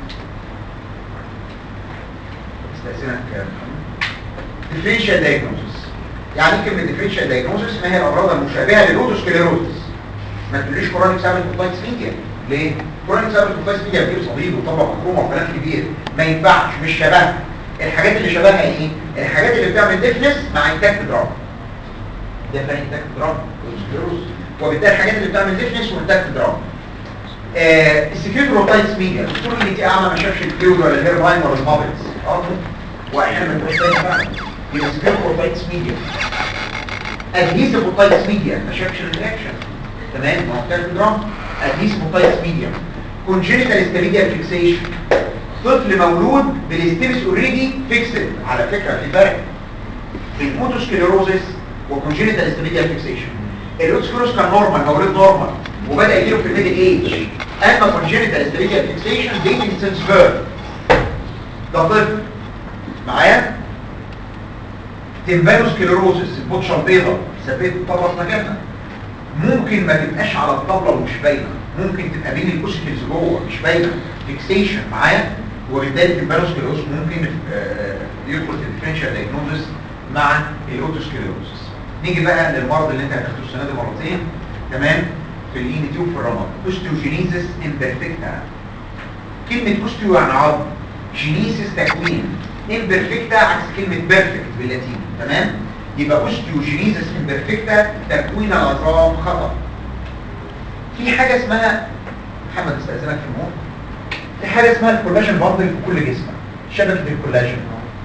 استاذنك يا محمد ديفرنشال دايجنوزس يعني ايه كلمه ديفرنشال دايجنوزس ما هي الامراض المشابهه للاوتوسكليروزس ما تقوليش كورونيك سابل كوتايتس ميديا ليه كورونيك سابل كوتايتس ميديا فيه صليب وطبق مكرومه وكلام كبير ما ينفعش مش شبهها الحاجات اللي شبهها ايه الحاجات اللي بتعمل ديفنس مع انتاج دراج ده فاهم انتاج دراج اوتوسكليروز وبالتالي الحاجات اللي بتعمل ديفنس وانتاج دراج آه السكيوتروتايتس ميديا الدكتور اللي دي اعمى ما شافش الفلويد ولا الهير لاين ولا الهابتس اه واحيانا ما تبقاش باينه فعلا يبقى سكيوتروتايتس ميديا ادهيسيف اوتايتس ميديا ما شافش الرياكشن تمام ما هو بتاعت درام ادهيسيف اوتايتس ميديا كونجينيتال استابيليا فيكسيشن طفل مولود بالاستيبس اوريدي فيكسد على فكره في فرق بين اوتوسكليروزس وكونجينيتال استابيليا فيكسيشن الاوتوسكليروز كان نورمال مولود نورمال وبدا يجيله في الميدل ايج اما كونجينيتال استابيليا فيكسيشن ديتنج سينس بيرث ده طفل معايا تمبانوسكليروزس البطشه البيضاء ثبت الطبله في مكانها ممكن ما تبقاش على الطبله ومش باينه ممكن تبقى بين الاوسكلز جوه مش باينه فيكسيشن معايا وبالتالي التمبانوسكليروز ممكن آه، يدخل في الديفرنشال دايجنوزس مع الاوتوسكليروزس نيجي بقى للمرض اللي انت هتاخده السنه دي مرتين تمام في الاي تيوب في الرمد اوستيوجينيزس امبرفكتا كلمه اوستيو يعني عظم جينيسيس تكوين امبرفكتا عكس كلمه بيرفكت باللاتيني تمام يبقى اوستيوجينيزس امبرفكتا تكوين العظام خطا في حاجه اسمها محمد استاذنك في الموت في حاجه اسمها الكولاجين باندل في كل جسمك شبكه الكولاجين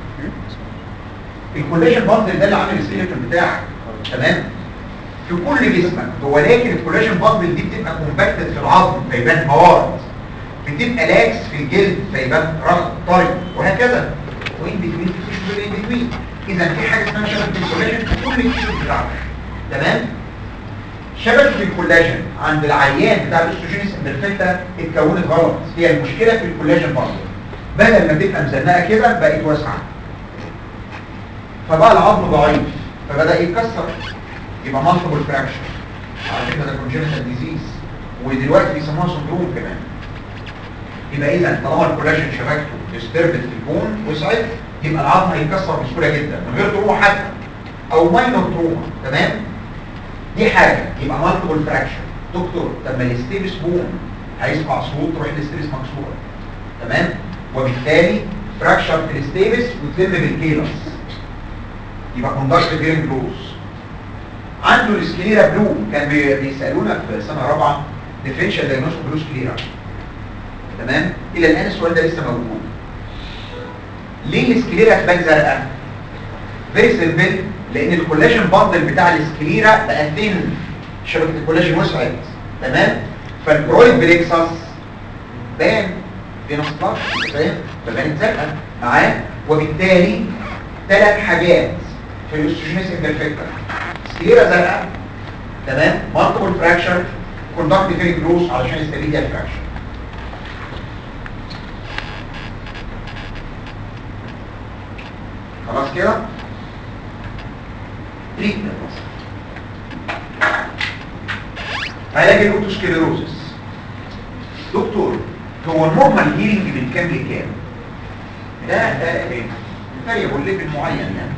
الكولاجين باندل ده اللي عامل السيليكون بتاعك تمام في كل جسمك ولكن الكولاجين باندل دي بتبقى كومباكتد في العظم فيبان موارد بتبقى لاكس في الجلد فيبان رخ طري وهكذا وين بتوين في تيشو وين بتوين اذا في حاجه اسمها شبكه الكولاجين في كل التيشو بتاعك تمام شبكه الكولاجين عند العيان بتاع الاستروجينيس امبرفكتا اتكونت غلط هي المشكله في الكولاجين برضه بدل ما تبقى مزنقه كده بقت واسعه فبقى العظم ضعيف فبدا يتكسر يبقى مالتيبل فراكشر على فكره ده كونجنتال ديزيز ودلوقتي بيسموها سندروم كمان يبقى اذا طالما الكولاجين شبكته ديستربت في البون وسعت يبقى العظم هيتكسر بسهوله جدا من غير تروما حتى او ماينور تروما تمام دي حاجه يبقى مالتيبل فراكشر دكتور طب ما الاستيبس بون هيسمع صوت تروح الاستيبس مكسوره تمام وبالتالي فراكشر في الاستيبس وتلم بالكيلس يبقى كوندكت جيرنج لوز عنده السكليرا بلو كان بي- بيسالونا في سنه رابعه ديفرنشال دايجنوستيك بلو سكليرا تمام الى الان السؤال ده لسه موجود ليه السكليرا تبان زرقاء فيري سيمبل لان الكولاجين باندل بتاع السكليرا بقى ثين شبكه الكولاجين وسعت تمام فالكرويد بليكسس بان في نص الطرف فاهم فبانت زرقاء معاه وبالتالي ثلاث حاجات في الاستروجينيس امبرفكتا سكليرا زرقاء تمام مالتيبل فراكشر كوندكت فيري جروس علشان استابيليتي فراكشر خلاص كده تريتمنت علاج الاوتوسكليروزس دكتور هو النورمال هيلينج من كام لكام ده ده فاريبل ليفل معين يعني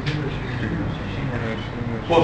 بص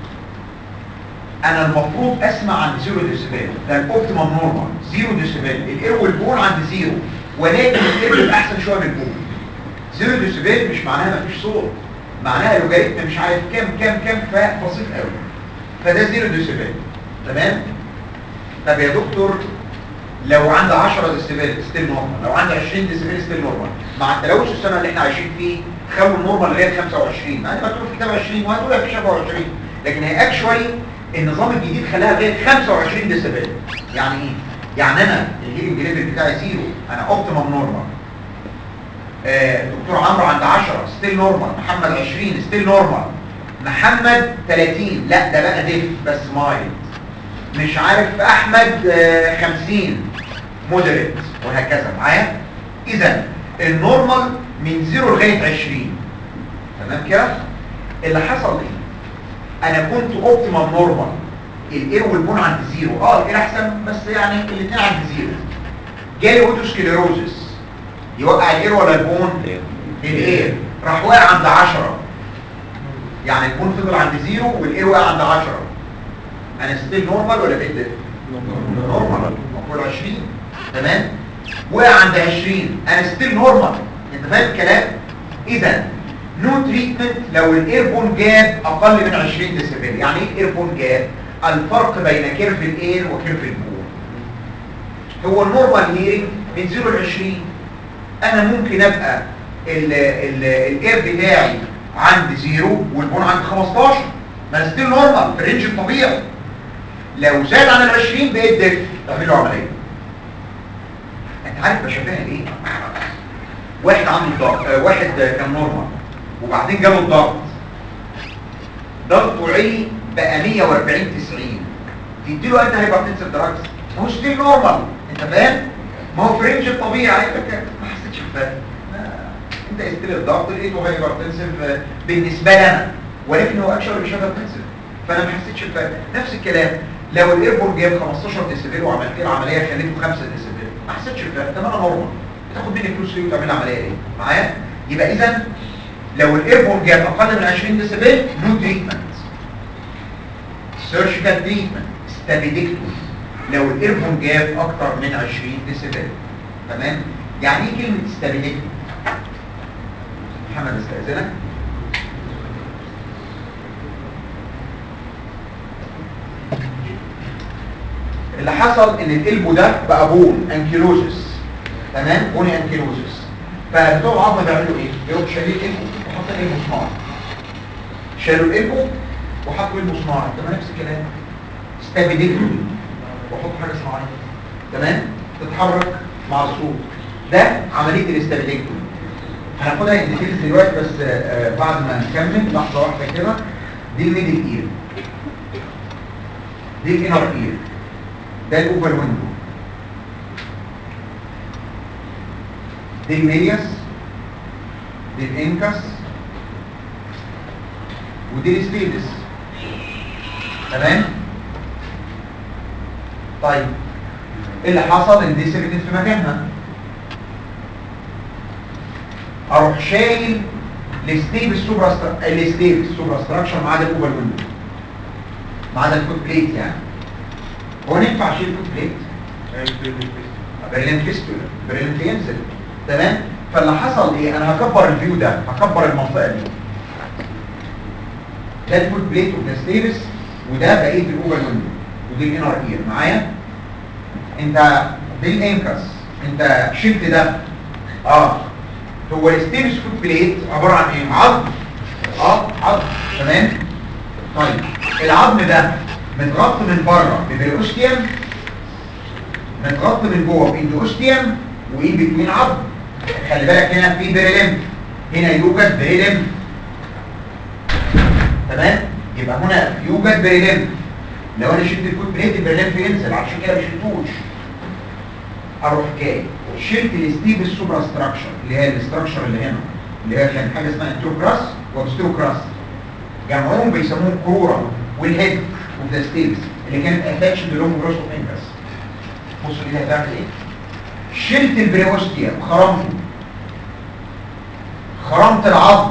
انا المفروض اسمع عند زيرو ديسيبل ده الاوبتيمم نورمال زيرو ديسيبل الاير والبون عند زيرو ولكن الاير بيبقى احسن شويه من البون زيرو ديسيبل مش معناها مفيش صوت معناها لوجاريتم مش عارف كام كام كام فبسيط قوي فده زيرو ديسيبل تمام طب يا دكتور لو عندي 10 ديسيبل ستيل نورمال لو عندي 20 ديسيبل ستيل نورمال مع التلوث السنه اللي احنا عايشين فيه خلوا النورمال لغايه 25 مع ان مكتوب في كتاب 20 وهتقول مفيش 24 لكن هي اكشوالي النظام الجديد خلاها لغايه 25 ديسيبل يعني ايه يعني انا الهيرنج ليفل بتاعي زيرو انا اوبتيمم نورمال آه، دكتور عمرو عند 10 ستيل نورمال محمد 20 ستيل نورمال محمد 30 لا ده بقى ديف بس مايل مش عارف احمد آه، 50 مودريت وهكذا معايا اذا النورمال من 0 لغايه 20 تمام كده اللي حصل ايه انا كنت اوبتيمال نورمال الاير والبون عند زيرو اه الاير احسن بس يعني الاثنين عند زيرو جالي اوتوسكليروزس يوقع الاير ولا البون الاير راح واقع عند 10 يعني البون فضل عند زيرو والاير واقع عند 10 انا ستيل نورمال ولا بيت نورمال المفروض 20 تمام وقع عند 20 انا ستيل نورمال انت فاهم الكلام اذا نو تريتمنت لو الايربون جاب اقل من 20 ديسيبل يعني ايه الايربون جاب الفرق بين كيرف الاير وكيرف البون هو النورمال هيرنج من 0 ل 20 انا ممكن ابقى ال ال الاير بتاعي عند 0 والبون عند 15 ما انا ستيل نورمال في الرينج الطبيعي لو زاد عن ال 20 بقيت ديف اعمل له عمليه انت عارف بشبهها بايه واحد عنده ضغط آه، واحد كان نورمال وبعدين جاله الضغط ضغطه عالي بقى 140 90 تديله انت هايبرتنسيف دراجز ما هو ستيل نورمال انت فاهم ما هو في رينج الطبيعي انت كده ما حسيتش بفرق ما- انت استيل الضغط لقيته هايبرتنسيف آه، بالنسبه لي انا ولكن هو اكشن مش هايبرتنسيف فانا ما حسيتش بفرق نفس الكلام لو الايربور جاب 15 ديسيبل وعملت له العمليه خليته 5 ديسيبل ما حسيتش بفرق ده انا نورمال بتاخد مني فلوس ليه وتعمل عمليه ايه معايا يبقى اذا لو الايربور جاب اقل من 20 ديسيبل نو تريتمنت سيرجيكال تريتمنت ستابيدكتومي لو الايربون جاب اكتر من 20 ديسيبل تمام يعني ايه كلمه ستابيدكتومي محمد استاذنك اللي حصل ان القلبو ده بقى بون انكيلوزس تمام بوني انكيلوزس فبتوع العظم بيعملوا ايه يروح شايلين القلبو وحاطين القلبو صناعي شالوا القلبو وحطوا القلبو صناعي تمام نفس الكلام ستابيدكتومي وحط حاجه صناعيه تمام تتحرك مع الصوت ده عمليه الاستابيدكتومي هناخدها ان ديتيلز دلوقتي بس آه، بعد ما نكمل لحظه واحده كده دي الميدل اير دي الانر اير ده الاوفر ويندو دي الميلياس دي الانكس ودي الستيبس تمام طيب ايه اللي حصل ان دي ثبتت في مكانها اروح شايل الستيبس سوبرا الستيبس سوبرا ستراكشر ما عدا الاوفر ويندو ما عدا الفوت بليت يعني هو ينفع اشيل الفوت بليت بريلين فيستولا بريلين ينزل تمام فاللي حصل ايه انا هكبر الفيو ده هكبر المنطقه دي ده الفوت بليت وده ستيبس وده بقيه الاوفر ويندو ودي الانر اير معايا انت دي الانكس انت شلت ده اه هو الستيبس فوت بليت عباره عن ايه عظم اه عظم تمام طيب العظم ده متغطي من بره ببريوستيوم متغطي من جوه باندوستيوم وايه بتوين عظم خلي بالك هنا في بريلم هنا يوجد بريلم تمام يبقى هنا يوجد بريلم لو انا شلت الفوت بليت البريلم ينزل عشان كده مش شلتوش اروح جاي شلت الستيب السوبرا ستراكشر اللي هي الاستراكشر اللي هنا اللي هي كان حاجه اسمها انتروكراس وابستروكراس جمعهم بيسموهم كرورا والهيد اوف ذا ستيبس اللي كانت اتاتش للونج جروس اوف انكس بصوا دي هتعمل ايه شلت البريوستيا خرمته خرمت العظم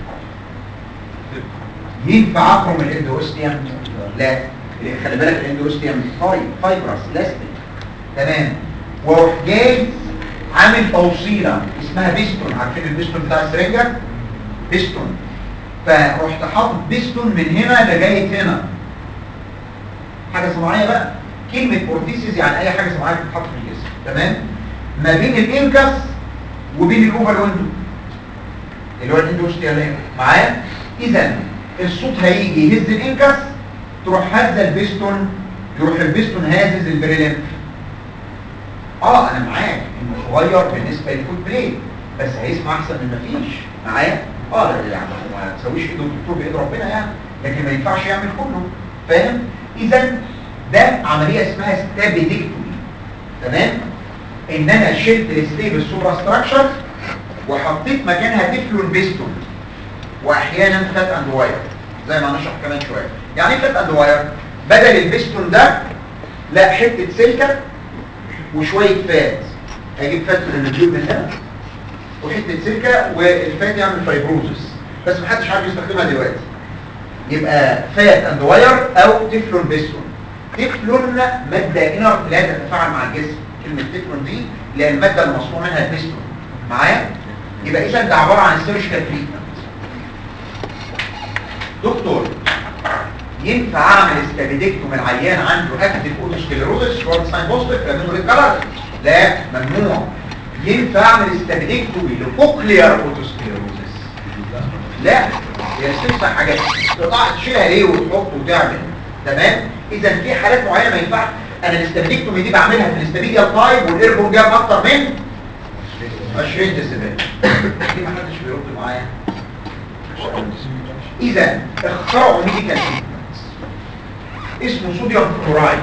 ينفع اخرم الاندوستيوم لا خلي بالك الاندوستيوم فاي فايبرس لاستيك تمام واروح جاي عامل توصيله اسمها بيستون عارفين البيستون بتاع السرنجه بيستون فرحت حاطط بيستون من هنا لغايه هنا حاجه صناعيه بقى كلمه بورتيسيس يعني اي حاجه صناعيه بتتحط في الجسم تمام ما بين الانكس وبين الاوفر ويندو اللي هو الاندوستيال معايا اذا الصوت هيجي يهز الانكس تروح هزه البيستون يروح البيستون هازز البريلينف اه انا معاك انه صغير بالنسبه للفوت بليد بس هيسمع احسن من مفيش معايا اه لا يعني هو ما تسويش ايده الدكتور بايد ربنا يعني لكن ما ينفعش يعمل كله فاهم اذا ده عمليه اسمها ستابيدكتومي تمام ان انا شلت الستيبل سوبرا ستراكشر وحطيت مكانها تفلون بيستون واحيانا فات اند واير زي ما هنشرح كمان شويه يعني ايه فات اند واير بدل البيستون ده لا حته سلكه وشويه فات هجيب فات من الجيوب من هنا وحته سلكه والفات يعمل فايبروزس بس محدش عارف يستخدمها دلوقتي يبقى فات اند واير او تفلون بيستون تفلون ماده انر لا تتفاعل مع الجسم كلمه تفلون دي اللي هي الماده المصنوع منها البيستون معايا يبقى اذا ده عباره عن سيرجيكال تريتمنت دكتور ينفع اعمل استابيدكتوم العيان عنده اكتف اوتوسكليروزس شورت ساين بوزيتيف لانه ريكارد لا ممنوع ينفع اعمل استابيدكتومي لكوكليار اوتوسكليروزس لا هي استنسى حاجات تقطع تشيلها ليه وتحط وتعمل تمام اذا في حالات معينه ما ينفعش انا الاستابيدكتومي دي بعملها في الاستابيديال تايب والايربون جاب اكتر من 20 ديسيبل دي ما حدش بيرد معايا اذا اخترعوا ميديكال اسمه صوديوم كلورايد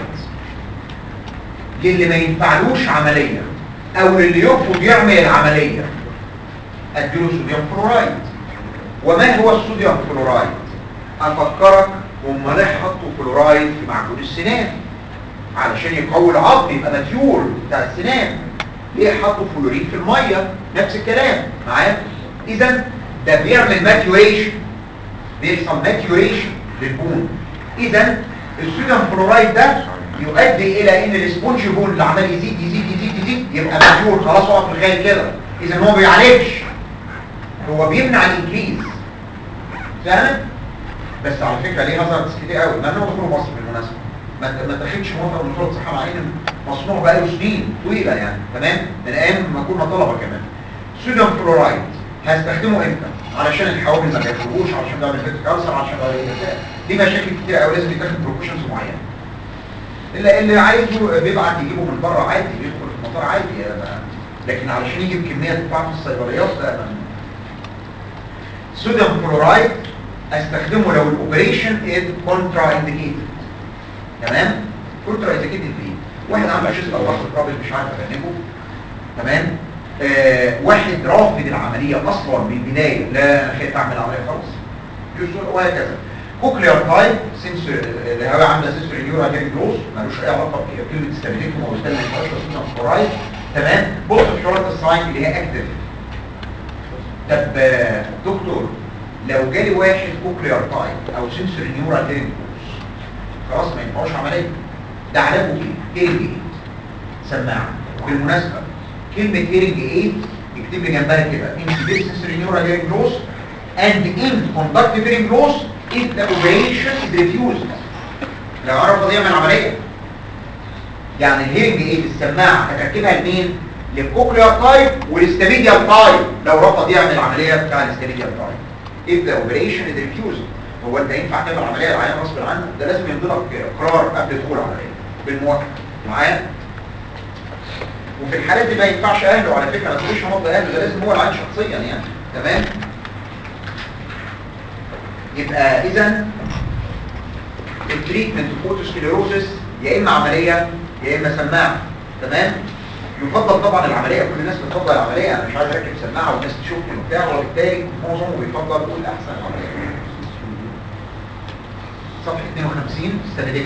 للي ما ينفعلوش عمليه او للي يرفض يعمل العمليه اديله صوديوم كلورايد وما هو الصوديوم كلورايد افكرك هم ليه حطوا كلورايد في معجون السنان علشان يقوي العظم يبقى ماتيور بتاع السنان ليه حطوا فلوريد في الميه نفس الكلام معايا اذا ده بيعمل ماتيوريشن بيحصل ماتيوريشن للبون اذا الصوديوم كلورايد ده يؤدي الى ان السبونج بون اللي عمال يزيد يزيد يزيد يزيد يبقى ماتيور خلاص اقف لغايه كده اذا هو ما بيعالجش هو بيمنع الانكريز فاهم بس على فكره ليه هازاردز كتير قوي ممنوع دخول مصر بالمناسبه ما ما تاخدش موافقه من وزاره الصحه مع ان مصنوع بقاله سنين طويله يعني تمام من ايام ما كنا طلبه كمان صوديوم كلورايد هستخدمه امتى علشان الحوامل ما ياكلوش علشان ده الفيت كالسر علشان ده الفيت دي مشاكل كتير قوي لازم يتاخد بروكوشنز معينه الا اللي عايزه بيبعت يجيبه من بره عادي بيدخل في المطار عادي لكن علشان يجيب كميه تتباع في الصيدليات ده ممنوع صوديوم كلورايد استخدمه لو الاوبريشن از كونترا انديكيتد تمام كونترا انديكيتد ليه واحد عنده شيست او ضغط رابط مش عارف اجنبه تمام آه واحد رافض العمليه اصلا من البدايه لا انا خايف اعمل عمليه خالص جزء وهكذا كوكليار تايب سنسور اللي هو عامله سنسور نيورا هيرنج لوس ملوش اي علاقه بكلمه ستابيليتي او استنى صوديوم كلورايد تمام بص في شرط الساين اللي هي اكتف طب آه، دكتور لو جالي واحد كوكليار تايب او سنسور نيورال هيرنج لوس خلاص ما ينفعوش عمليه ده علاجه ايه؟ هيرنج ايد سماعه بالمناسبه كلمه هيرنج ايد يكتب لي جنبها كده انسيبيل سنسور نيورال هيرنج لوس and in conductive hearing loss if the operation is refused لو انا رفض يعمل عمليه يعني الهيرنج ايد السماعه هتركبها لمين؟ للكوكليار تايب والاستابيديال تايب لو رفض يعمل العمليه بتاع الاستابيديال تايب if the operation is refused هو انت ينفع تعمل عمليه العيان غصب عنك ده لازم يمضلك اقرار قبل دخول العمليه بالموافقه معايا وفي الحالات دي ما ينفعش اهله على فكره ما تقولش مضى اهله ده لازم هو العيان شخصيا يعني تمام يبقى اذا التريتمنت اوتوسكليروسيس يا اما عمليه يا اما سماعه تمام يفضل طبعا العمليه كل الناس بتفضل العمليه انا مش عايز اركب سماعه والناس تشوفني وبتاع وبالتالي معظمهم بيفضل يقول احسن العمليه صفحه 52 استندت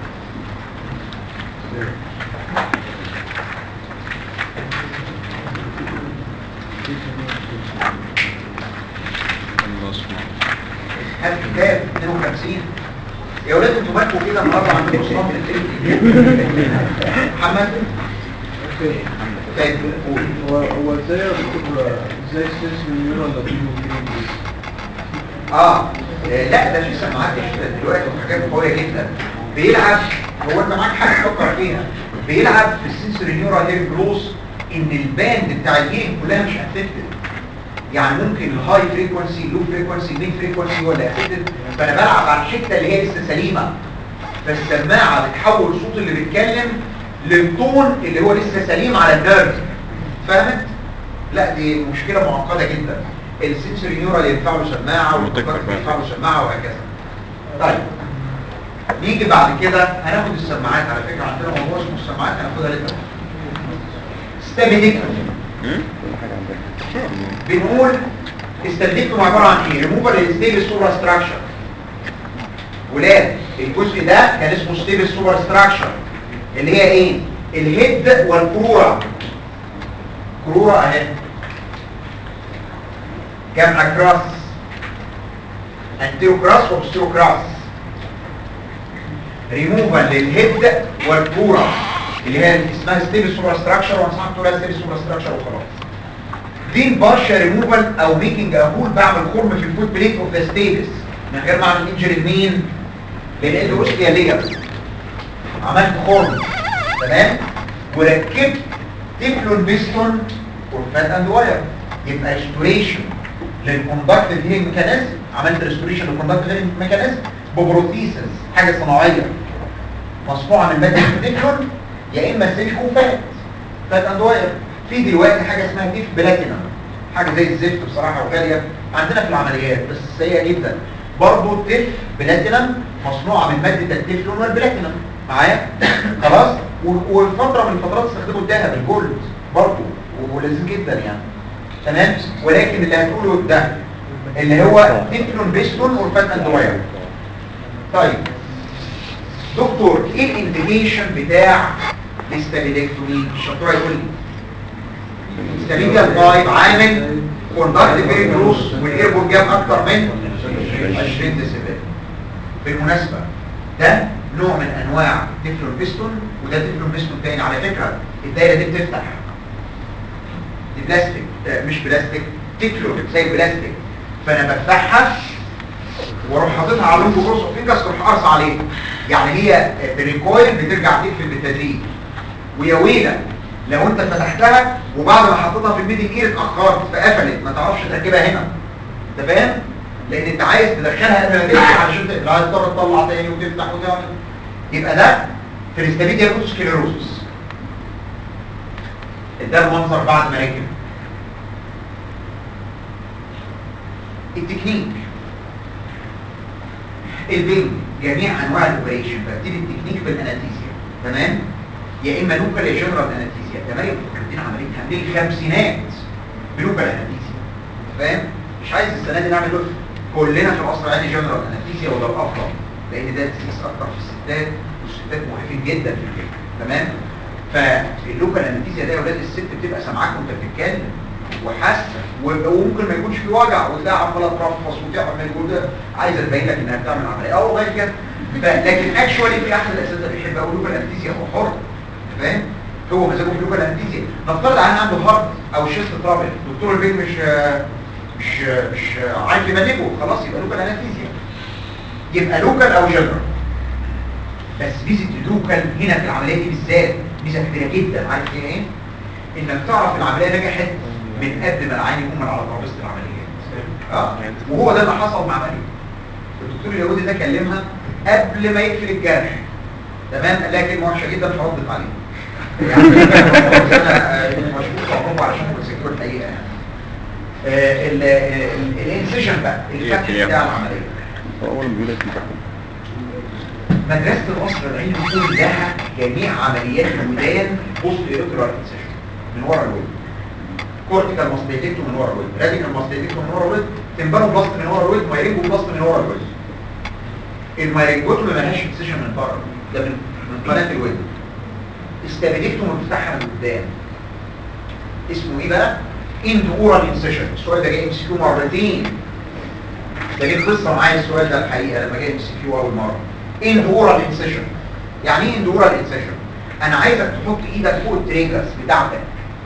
الله سبحانه هات كتاب 52 يا ولاد انتوا مالكوا كده النهارده عندكم صنف من الفيلم محمد فادي قول هو هو ازاي يا دكتور ازاي السيرش بالنيورال ده فيه اه لا ده في سماعات جديدة دلوقتي وحاجات قوية جدا بيلعب هو انت معاك حاجة تفكر فيها بيلعب في السنسوري نيورال هير جلوس ان الباند بتاع الهيرنج كلها مش افكتد يعني ممكن الهاي فريكونسي لو فريكونسي ميد فريكونسي ولا افكتد فانا بلعب على الحته اللي هي لسه سليمه فالسماعه بتحول الصوت اللي بيتكلم للتون اللي هو لسه سليم على النيرف فهمت لا دي مشكله معقده جدا السنسوري نيورال ينفع له سماعه والكونتاكت ينفع له سماعه وهكذا طيب نيجي بعد كده هناخد السماعات على فكره عندنا موضوع اسمه السماعات هناخدها لسه ستابيليتي كل حاجة عندنا بنقول استبدلتهم عباره عن ايه ريموفر للستيبل سوبر ستراكشر ولاد الجزء ده كان اسمه ستيبل سوبر ستراكشر اللي هي ايه الهيد والكروره كروره اهي جمع كراس انتيرو كراس وبستيرو كراس ريموفر للهيد والكروره اللي هي اسمها ستيبل سوبر ستراكشر وانصحك تقولها ستيبل سوبر ستراكشر وخلاص دي البارشا ريموفال او ميكنج اهول بعمل خرم في الفوت بليت اوف ذا ستيبس من غير ما اعمل انجري لمين للاندوسكيا ليجر عملت خرم تمام وركبت تيفلون بيستون وفات اند واير يبقى ريستوريشن للكوندكتيف هيرنج ميكانيزم عملت ريستوريشن للكوندكتيف هيرنج ميكانيزم ببروثيسز حاجه صناعيه مصنوعه من ماده التيفلون يا اما سيليكون فات فات اند واير في دلوقتي حاجه اسمها تيف بلاتينم حاجه زي الزفت بصراحه وغاليه عندنا في العمليات بس سيئه جدا برضه تيف بلاتينم مصنوعه من ماده التيفلون والبلاتينم معايا خلاص و- وفتره من الفترات استخدموا الذهب الجولد برضه ولذيذ جدا يعني تمام ولكن اللي هتقوله ده اللي هو تيفلون بيستون والفات اند واير طيب دكتور ايه الانديكيشن بتاع الاستابيلكتومي الشطوره يقول لي ستابيليا طيب عامل كوندكت فيري كلوز والايربور جاب اكتر من 20 ديسيبل بالمناسبه ده نوع من انواع تيفلون بيستون وده تيفلون بيستون تاني على فكره الدايره دي بتفتح دي بلاستيك آه، مش بلاستيك تيفلون زي البلاستيك فانا بفتحها واروح حاططها على لونج كروس اوف فينجرز واروح قرص عليه يعني هي بريكويل بترجع تقفل بالتدريج ويا ويلة لو انت فتحتها وبعد ما حطيتها في الميدل اير اتاخرت فقفلت ما تعرفش تركبها هنا انت فاهم لان انت عايز تدخلها قبل ما تفتح علشان تقفل عايز تضطر تطلع تاني وتفتح وتعمل يبقى ده في الاستابيديا سكليروسس ده المنظر بعد ما ركب التكنيك البنج جميع انواع الاوبريشن ببتدي التكنيك بالانستيزيا تمام يا اما لوكال يا جنرال انستيزيا ده مريم فكرتين عمليه عاملين الخمسينات بلوكال انستيزيا فاهم مش عايز السنه دي نعمل لوك كلنا في العصر العادي جنرال انستيزيا وده الافضل لان ده تسيس اكتر في الستات والستات مخيفين جدا في الفكر تمام فاللوكال انستيزيا ده يا ولاد الست بتبقى سامعاك وانت بتتكلم وحاسه و- وممكن ما يكونش في وجع وتلاقي عماله ترفص وتعمل يقول ده عايزه تبين لك انها بتعمل عمليه او غير كده ف- لكن اكشوالي في احد الاساتذه بيحب اقول لوكال انستيزيا هو حر فاهم هو مزاجه في لوكال انستيزيا نفترض عن عنده هارت او شيست ترابل دكتور البيت مش مش مش عارف يبلغه خلاص يبقى لوكال انستيزيا يبقى لوكال او جنرال بس ميزه اللوكال هنا في العمليه دي بالذات ميزه كبيره جدا عارف ايه ايه انك تعرف العمليه نجحت من قبل ما العين يقوم من على ترابيزه العمليات اه وهو ده اللي حصل مع مريم الدكتور اليهودي ده كلمها قبل ما يقفل الجرح تمام قال لها كلمه وحشه جدا فردت عليه يعني انا آه، مشكور عقوبه علشان كنت سكيور الحقيقه يعني آه، ال- ال- الانسيشن بقى الفتح هي- بتاع العمليه هو أول ما بيقول لك انت مدرسة القصر العيني كلها جميع عمليات الودان بوست ايركترال انسيشن من ورا الود كورتيكال ماستيتيكتو من ورا الود راديكال ماستيتيكتو من ورا الود تمبانو بلاست من ورا الود مايرينجو بلاست من ورا الود المايرينجوتو ما لهاش انسيشن من بره ده من من قناة الود استابيليكتو بتفتحها من قدام اسمه ايه بقى؟ اند اورال انسيشن السؤال ده جاي ام سي كيو مرتين ده جه قصه معايا السؤال ده الحقيقه لما جاي ام سي كيو اول مره اند اورال انسيشن يعني ايه اند اورال انسيشن انا عايزك تحط ايدك فوق التريجرز بتاعتك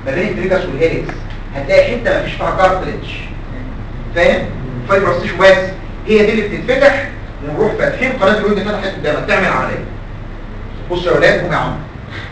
ما بين التريجس والهيليكس هتلاقي حته مفيش فيها كارتلج فاهم فايبرس تيشو بس هي دي اللي بتتفتح ونروح فاتحين قناه الود فتحت قدامك تعمل عمليه بصوا يا ولاد هم يا عم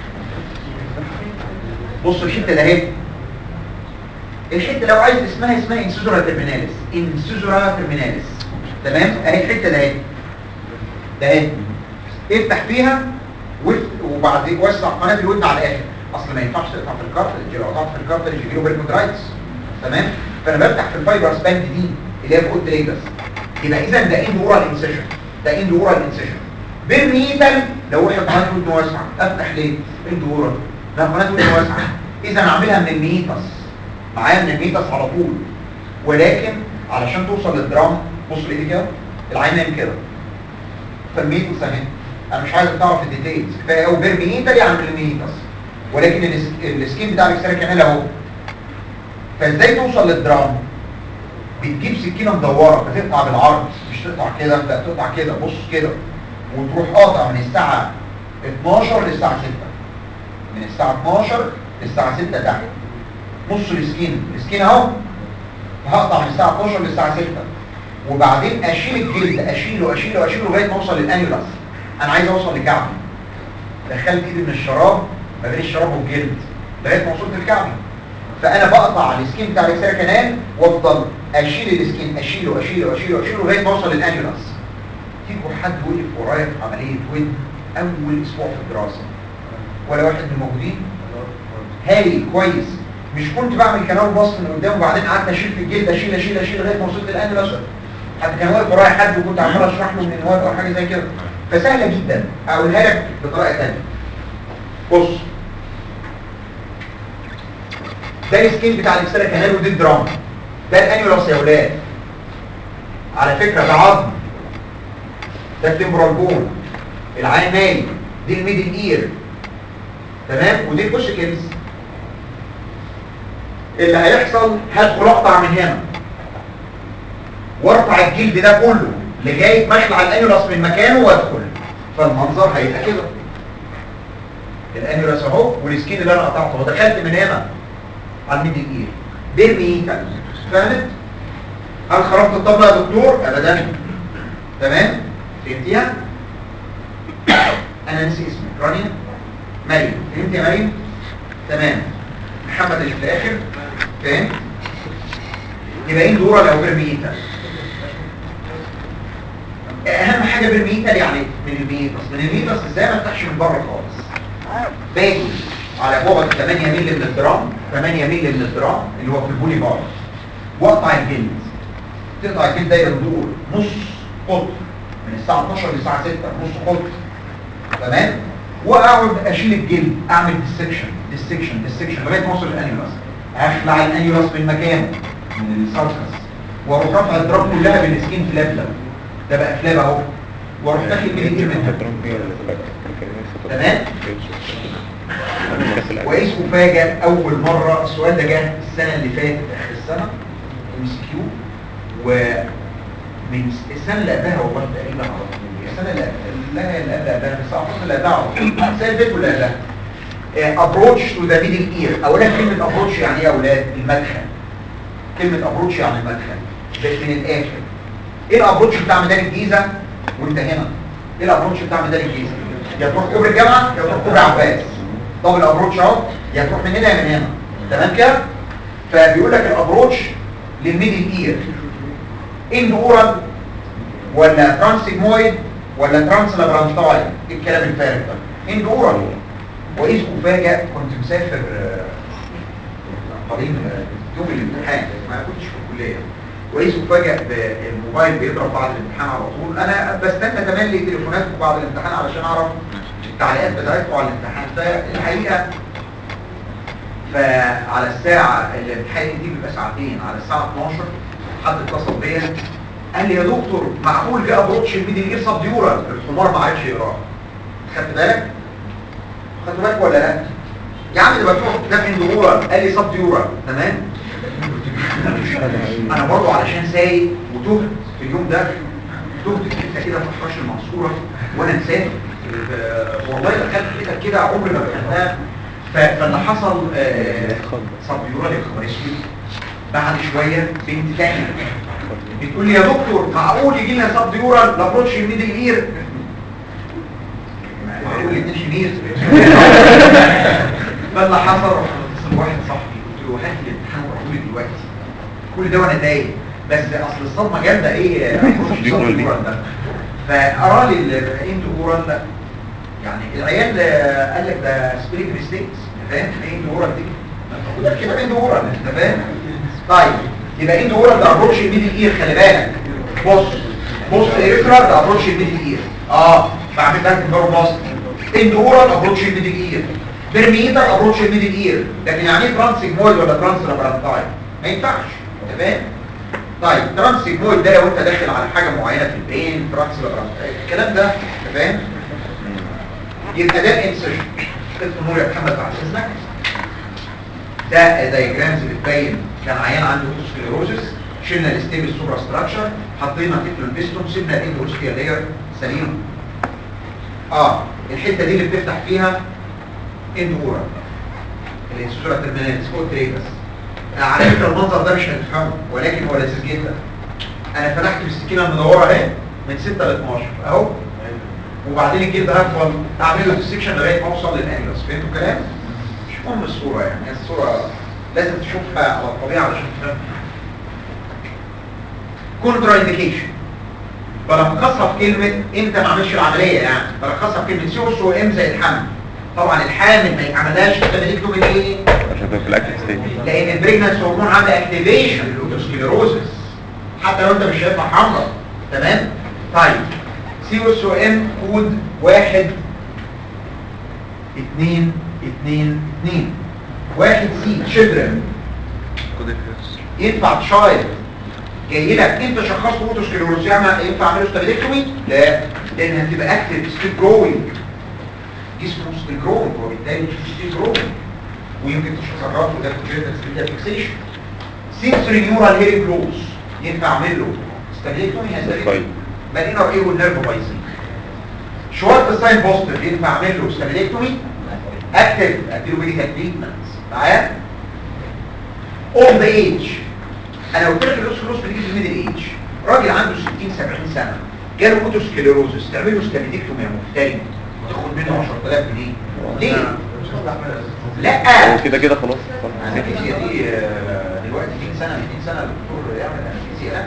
بصوا الحته ده اهي الحته لو عايز اسمها اسمها انسوزورا ترميناليس انسوزورا ترميناليس تمام اهي الحته ده اهي ده اهي افتح فيها وف- وبعد وسع قناه الودن على الاخر اصل ما ينفعش تقطع في الكارتلج لو قطعت في الكارتلج يجي له بيركودرايتس تمام فانا بفتح في الفايبرس باند دي اللي هي فوق التريجس يبقى اذا ده اند اورال انسيشن ده اند اورال انسيشن بالميتال لو واحد قناه ودن واسعه افتح ليه اند اورال ده قناه ودن واسعه اذا اعملها من الميتس معايا من الميتس على طول ولكن علشان توصل للدرام بص لايدي كده العين نايم كده فالميتس اهي انا مش عايز تعرف الديتيلز كفايه قوي بيرميتال يعني الميتس ولكن الس- السكين بتاع الاكسترا كانال اهو فازاي توصل للدرام بتجيب سكينه مدوره بتقطع بالعرض مش تقطع كده لا تقطع كده بص كده وتروح قاطع من الساعه 12 للساعه 6 من الساعه 12 للساعه 6 تحت نص السكين السكين اهو هقطع من الساعه 12 للساعه 6 وبعدين اشيل الجلد اشيله اشيله اشيله لغايه ما اوصل للانيولاس انا عايز اوصل لكعبي دخلت ايدي من الشراب ما بين الشراب والجلد لغايه ما وصلت لكعبي فانا بقطع السكين بتاع الاكسترا كانال وافضل اشيل السكين اشيله اشيله اشيله اشيله لغايه ما اوصل للانيولاس فيكم حد وقف ورايا في عمليه ود اول اسبوع في الدراسه ولا واحد من الموجودين هايل كويس مش كنت بعمل كنال باص من قدام وبعدين قعدت اشيل في الجلد اشيل اشيل اشيل لغايه ما وصلت للانيولاس حد كان واقف ورايا حد وكنت عمال اشرح له من الواد او حاجه زي كده فسهله جدا اقولها لك بطريقه ثانيه بص ده السكين بتاع الاكسترا كانال ودي الدرام ده الانيولاس يا ولاد على فكره ده عظم ده التمبرال بون العين نايم دي الميدل اير تمام ودي البوشكنز اللي هيحصل هدخل اقطع من هنا وارفع الجلد ده كله لغايه ما اخلع الانيولاس من مكانه وادخل فالمنظر هيبقى كده الانيولاس اهو والسكين اللي انا قطعته ودخلت من هنا على الميدل اير بيرميتال فهمت هل خرجت الطبله يا دكتور ابدا تمام فهمتيها انا نسي اسمك رانيا مريم فهمت يا مريم تمام محمد اللي في الاخر فهمت يبقى ايه دورة لو بيرميتال اهم حاجه بالميتال يعني من الميتس من الميتس ازاي ما افتحش من بره خالص باجي على بعد 8 مللي من الدرام 8 مللي من الدرام اللي هو في البولي بار واقطع الجلد تقطع الجلد ده يدور نص قطر من الساعه 12 للساعه 6 نص قطر تمام واقعد اشيل الجلد اعمل ديسكشن ديسكشن ديسكشن لغايه ما اوصل للانيولاس اخلع الانيولاس من مكانه من الساركس واروح رافع الدرام كلها بالسكين فلاب ده ده بقى فلاب اهو واروح داخل من الايد منها تمام وايش مفاجئ اول مره السؤال ده جه السنه اللي فاتت اخر السنه ام سي كيو ومن السنه اللي قبلها والله تقريبا على طول السنه اللي قبلها اللي قبلها قبلها بس اعتقد اللي قبلها على طول السنه اللي فاتت ولا قبلها ابروتش تو ذا ميدل اير اولا كلمه ابروتش يعني ايه يا اولاد المدخل كلمه ابروتش يعني المدخل بس من الاخر ايه الابروتش بتاع ميدان الجيزه وانت هنا ايه الابروتش بتاع ميدان الجيزه يا تروح كوبري الجامعه يا تروح كوبري عباس طب الابروتش اهو يا تروح من هنا يا من هنا تمام كده فبيقول لك الابروتش للميدل اير ان اورال ولا ترانسيجمويد ولا ترانس لابرانتاي ايه الكلام الفارغ ده ان اورال واذ افاجئ كنت مسافر آه، قديم آه، يوم الامتحان ما كنتش في الكليه واذ افاجئ بالموبايل بيضرب بعد الامتحان على طول انا بستنى تملي تليفوناتكم بعد الامتحان علشان اعرف التعليقات بتاعتكم على الامتحان فالحقيقه فعلى الساعه الامتحان دي بيبقى ساعتين على الساعه 12 حد اتصل بيا قال لي يا دكتور معقول في ابروتش الميدل اير سب ديورال الحمار ما عرفش يقراها خدت بالك خدت بالك ولا لا يا عم ده مكتوب ده من ديورال قال لي سب ديورال تمام انا برضه علشان سايق وتهت في اليوم ده تهت في حته كده في فراش المنصوره وانا مسافر آه، والله دخلت حته كده عمري ما دخلتها ف- فاللي حصل سبيورال اكسبريشن بعد شويه بنت تانية بتقول لي يا دكتور معقول يجي لنا سب ديورال لابروتش الميدل اير معقول الاثنين شمير فاللي حصل رحت اتصل واحد صاحبي قلت له هات لي الامتحان وقول لي دلوقتي كل ده وانا تايه بس اصل الصدمه جامده ايه approach ديورال sub دي. dural ده فقرا لي الاند اورال ده يعني العيال آه، قال لك ده سبرينج ميستيكس فاهم ايه اورال دي موجوده كده اند اورال انت فاهم طيب يبقى اند اورال ده ابروتش الميدل اير خلي بالك بص بص ايريترا ده ابروتش الميدل اير اه بعمل لك الدور باست اند اورال ابروتش الميدل اير برميتر ابروتش الميدل اير لكن يعني ايه ترانس سيجمويد ولا ترانس لابرانتايل ما ينفعش انت فاهم طيب ترانس سيجمويد ده لو انت داخل على حاجه معينه في البين ترانس لابرانتايل الكلام ده انت فاهم يبقى ده الانسيشن اسمه نور يا محمد بعد اذنك ده دايجرامز بتبين كان عيان عنده اوتوسكليروزس شلنا الستيبل سوبرا ستراكشر حطينا تيفلون بيستون سيبنا الاندوسكيا لاير سليم اه الحته دي اللي بتفتح فيها اندورا الانسوزورا ترميناليس فوق تريبس على فكره المنظر ده مش هتفهمه ولكن هو لذيذ جدا انا فتحت بالسكينه المدوره اهي من 6 ل 12 اهو وبعدين الجلد هفضل اعمل له ديسكشن لغايه ما اوصل للانجلس فهمتوا الكلام مش مهم الصوره يعني هي الصوره لازم تشوفها على الطبيعه عشان تفهم كونترا انديكيشن بلخصها في كلمه انت ما عملش العمليه يعني بلخصها في كلمه سيوس وام زي الحمل طبعا الحامل ما يتعملهاش تبديله من ايه عشان تبقى في الاكتف ستيت لان البريجنانس هرمون عامل اكتيفيشن للاوتوسكليروزس حتى لو انت مش شايفها حمراء تمام طيب سي اس او ام كود واحد اتنين اتنين اتنين واحد سي تشيلدرن خد الفلوس ينفع تشايلد جاي لك انت شخصت اوتوسكليروز يعني ينفع اعمله ستابيليكتومي لا لان هتبقى اكتف ستيل جروينج جسمه ستيل جروينج وبالتالي ستيل جروينج ويمكن تشخصات وده كونجنتال ستيل فيكسيشن سنسوري نيورال هيرنج لوس ينفع اعمل له ستابيليكتومي طيب. مالينا ايه والنيرف بايظين شوارت ساين بوستر ينفع اعمل له ستابيليكتومي اكتف اديله ميديكال تريتمنت معايا اولد ايج انا قلت لك الاوسكلوس بتيجي في الميدل ايج راجل عنده 60 70 سنه جاله اوتوسكليروزس تعمل له ستابيليكتومي يا مفتري تاخد منه 10000 جنيه ليه؟ لا هو كده كده خلاص الانستيزيا دي آه، دلوقتي 100 سنه 200 سنه الدكتور يعمل انستيزيا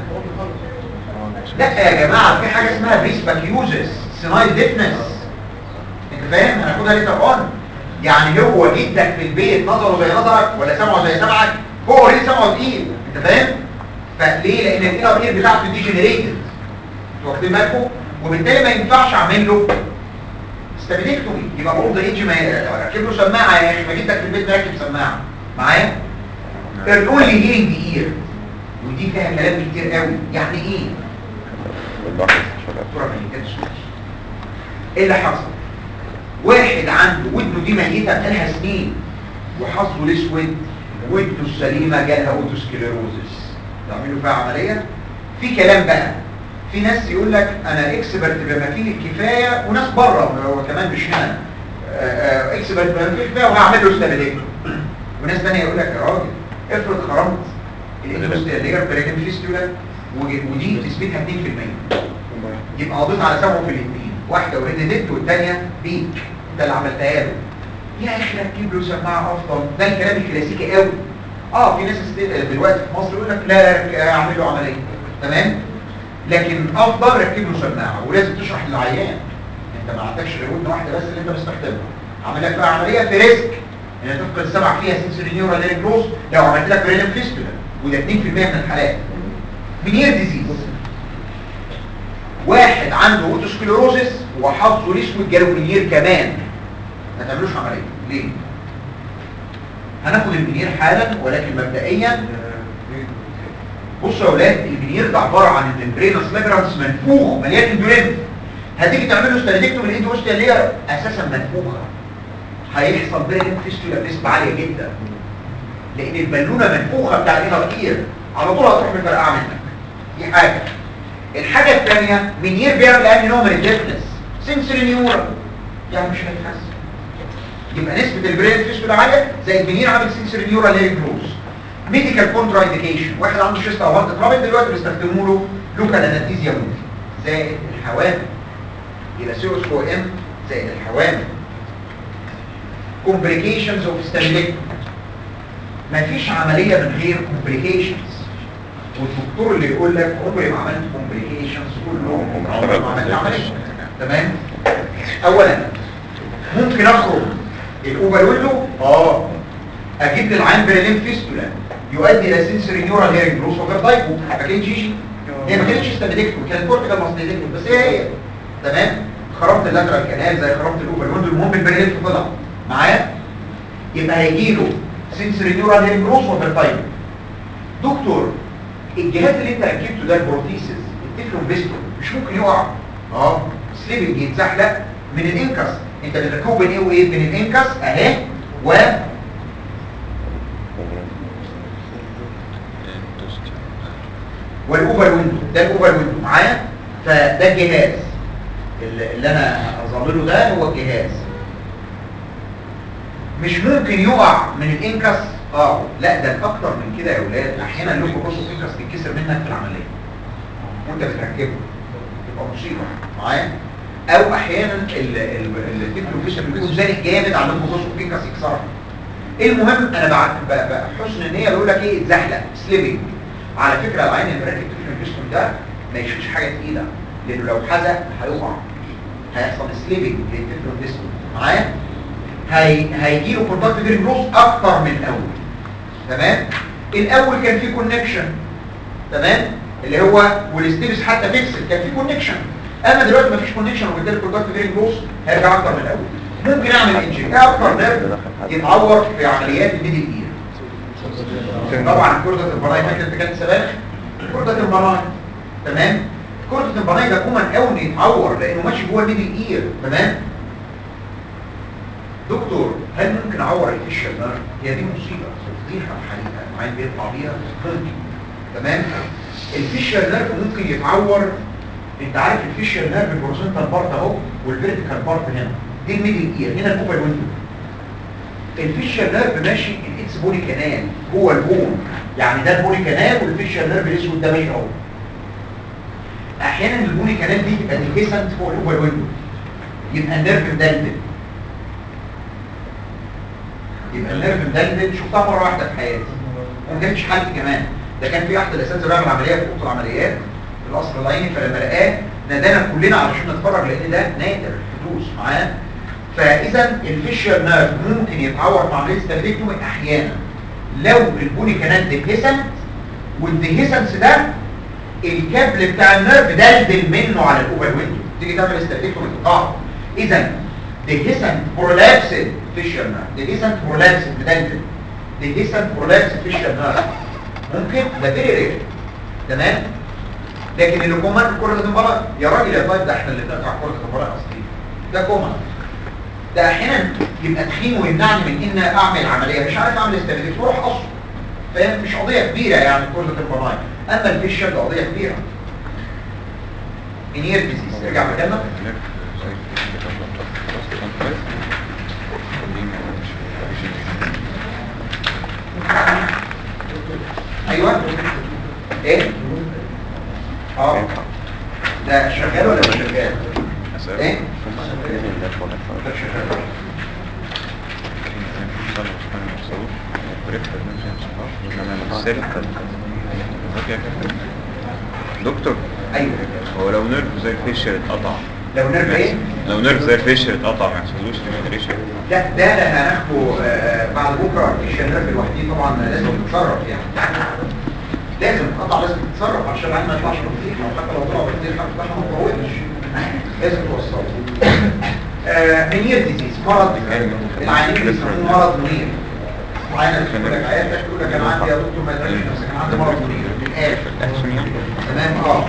لا لا يا جماعه في حاجه اسمها بريس باكيوزس سينايل ديفنس انت فاهم هناخدها ليه طبعا يعني هو جدك في البيت نظره زي نظرك ولا سمعه زي سمعك هو ليه سمعه تقيل انت فاهم فليه لان الانر اير بتاعته دي جنريتد انتوا واخدين بالكم وبالتالي ما ينفعش اعمل له ستابيليكتومي يبقى اولد ايج ما ركب له سماعه يا اخي ما جدك في البيت مركب سماعه معايا تقول لي هيرنج اير ودي فيها كلام كتير قوي يعني ايه الواحد شغال دكتوره ملكات السويس ايه اللي حصل واحد عنده ودنه دي ميته بقالها سنين وحظه الاسود ودنه السليمه جالها اوتوسكليروزس تعملوا فيها عمليه في كلام بقى في ناس يقول لك انا اكسبرت بما فيه الكفايه وناس بره وكمان مش هنا آه، آه، اكسبرت بما فيه الكفايه وهعمل له ستابيليتي وناس ثانيه يقول لك يا راجل افرض خرمت الاندوستيلير بريجن فيستولا ودي نسبتها 2% يبقى قضيت على سبعه في الاثنين واحده اوريدي ديت والثانيه بيك انت اللي عملتها له يا اخي ركب له سماعه افضل ده الكلام الكلاسيكي قوي اه في ناس است- دلوقتي في مصر يقول لك لا رك- اعمل له عمليه تمام لكن افضل ركب له سماعه ولازم تشرح للعيان انت ما عندكش غير ودن واحده بس اللي انت مستخدمها عمل لك بقى عمليه في ريسك ان تفقد السمع فيها سنسوري نيورال هيرنج لوس لو عملت لك بريلم فيستولا وده 2% من الحالات منير ديزيز واحد عنده اوتوسكليروزس وحظه الاسود جاله منير كمان ما تعملوش عمليه ليه هناخد المنير حالا ولكن مبدئيا بصوا يا اولاد المنير ده عباره عن الممبرينس لابرانس منفوخ مليان اندولين هتيجي تعملوا ستاليدكتوم الاندوستيالير اساسا منفوخه هيحصل بريلم فيستولا بنسبه عاليه جدا لان البالونه منفوخه بتاع الانر اير على طول هتروح مفرقعه منك دي حاجه الحاجه الثانيه منير بيعمل انهي نوع من الديفنس سنسوري نيورال يعني مش هيتحسن يبقى نسبه البرين فيستولا عاليه زي البنين عامل سنسوري نيورال هيرنج لوس ميديكال كونترا انديكيشن واحد عنده شيست او هارت ترابل دلوقتي بيستخدموا له لوكال انستيزيا ممكن زائد الحوامل يبقى سيروس او ام زائد الحوامل complications of stimulation مفيش عملية من غير complications والدكتور اللي يقول لك عمري ما عملت complications قول له عمري ما عملت عملية تمام اولا ممكن اخرج الاوفر ويندو اه اجيب للعين بريلين فيستولا يؤدي الى سنسوري نيورال هيرنج لوس وغير دايبو اكيد جيجي هي ما كانتش ستاميدكتوم كانت كورتيكال ماستيدكتوم بس هي هي تمام خرمت اللاترال كانال زي خرمت الاوفر ويندو المهم البريلين طلع معايا يبقى هيجي له سنسوري نيورال هيرنج لوس وغير دايبو دكتور الجهاز اللي انت ركبته ده البورتيسز التفلون فيستون مش ممكن يقع اه سليبنج يتزحلق من الانكس انت بتركبه بين ايه وايه بين الانكس اهي و والاوفر ويندو ده الاوفر ويندو معايا فده الجهاز اللي اللي انا اظلله ده هو الجهاز مش ممكن يقع من الانكس اه لا ده الاكتر من كده يا اولاد احيانا اللوكو بروسو انكس بيتكسر منك في العمليه وانت بتركبه تبقى مصيبه معايا او احيانا التكنولوجيا بيكون زانق جامد على اللوكو بروسو انكس يكسرها المهم انا بعد ب- ب- حسن النيه بيقول لك ايه اتزحلق سليبنج على فكره العين اللي راكب التكنولوجيا ده ما يشيلش حاجه تقيله لانه لو حزق هيقع هيحصل سليبنج للتكنولوجيا معايا هي هيجي له كونتاكت فيري جروس اكتر من الاول تمام الاول كان في كونكشن تمام اللي هو والستيبس حتى فيكسل كان في كونكشن اما دلوقتي مفيش كونكشن وبالتالي الكونتاكت فيري جروس هيرجع اكتر من الاول ممكن اعمل انجن ايه اكتر نيرف يتعور في عمليات الميدل اير طبعا كرة البناي فاكر انت كانت سبانخ كرة البناي تمام كرة البناي ده كومن قوي انه يتعور لانه ماشي جوه الميدل اير تمام دكتور هل ممكن اعور الفيشل نيرف هي دي مصيبه فضيحه الحقيقه معين بيطلع بيها ممكن تمام الفيشل نيرف ممكن يتعور انت عارف الفيشل نيرف الهوريزونتال بارت اهو والفيرتيكال بارت هنا دي الميدل اير هنا الاوفر ويندو الفيشل نيرف ماشي الاتس بولي كانال جوه البون يعني ده البولي كانال والفيشل نيرف الاسود ده ماشي اهو احيانا البولي كانال دي تبقى ديفيسنت فوق الاوفر ويندو يبقى النيرف مدلدل يبقى النيرف مدلدل شفتها مره واحده في حياتي وما كانتش حالتي كمان ده كان في احد الاساتذه بيعمل عمليه في اوضه العمليات في القصر العيني فلما لقاه نادانا كلنا علشان نتفرج لان ده نادر الحدوث معاه فاذا الفيشيال نيرف ممكن يتعور مع عمليه ستابيليتومي احيانا لو البوني كانال ديهيسنت والديهيسنس ده الكابل بتاع النيرف دلدل منه على الاوفر ويندو تيجي تعمل ستابيليتومي تقطعه اذا ديهيسنت برولابسد فيشيال نيرف ديهيسنت برولابسد مدلدل ديهيسنت برولابسد فيشيال نيرف ممكن ده فيري رير تمام لكن اللي كومن كرة المباراة يا راجل يا طيب ده احنا اللي بنقطع كرة المباراة اصلي ده كومن ده احيانا يبقى تخين ويمنعني من ان اعمل عملية مش عارف اعمل استابيليت واروح اصل فاهم مش قضية كبيرة يعني كرة المباراة اما الفيشل ده قضية كبيرة انير ديزيز ارجع مكانك ايوه ايه اه ده شغال ولا مش شغال ايه ده شغال دكتور ايوه هو لو نيرف زي الفيشر اتقطع لو نرجع ايه لو نيرف زي الفيشر اتقطع ما يحصلوش ريجنريشن لا ده ده هناخده آه، بعد بكره في الشباب لوحديه طبعا لازم تتصرف يعني لازم قطع لازم تتصرف عشان العين ما يطلعش بطيخ او حتى لو طلع بطيخ حتى ما تطولش لازم توصله آه منير ديزيز مرض العيانين بيسموه مرض منير معانا تقول لك عيادة تقول لك انا عندي يا دكتور ما تدريش نفسك انا عندي مرض منير من الاخر تمام اه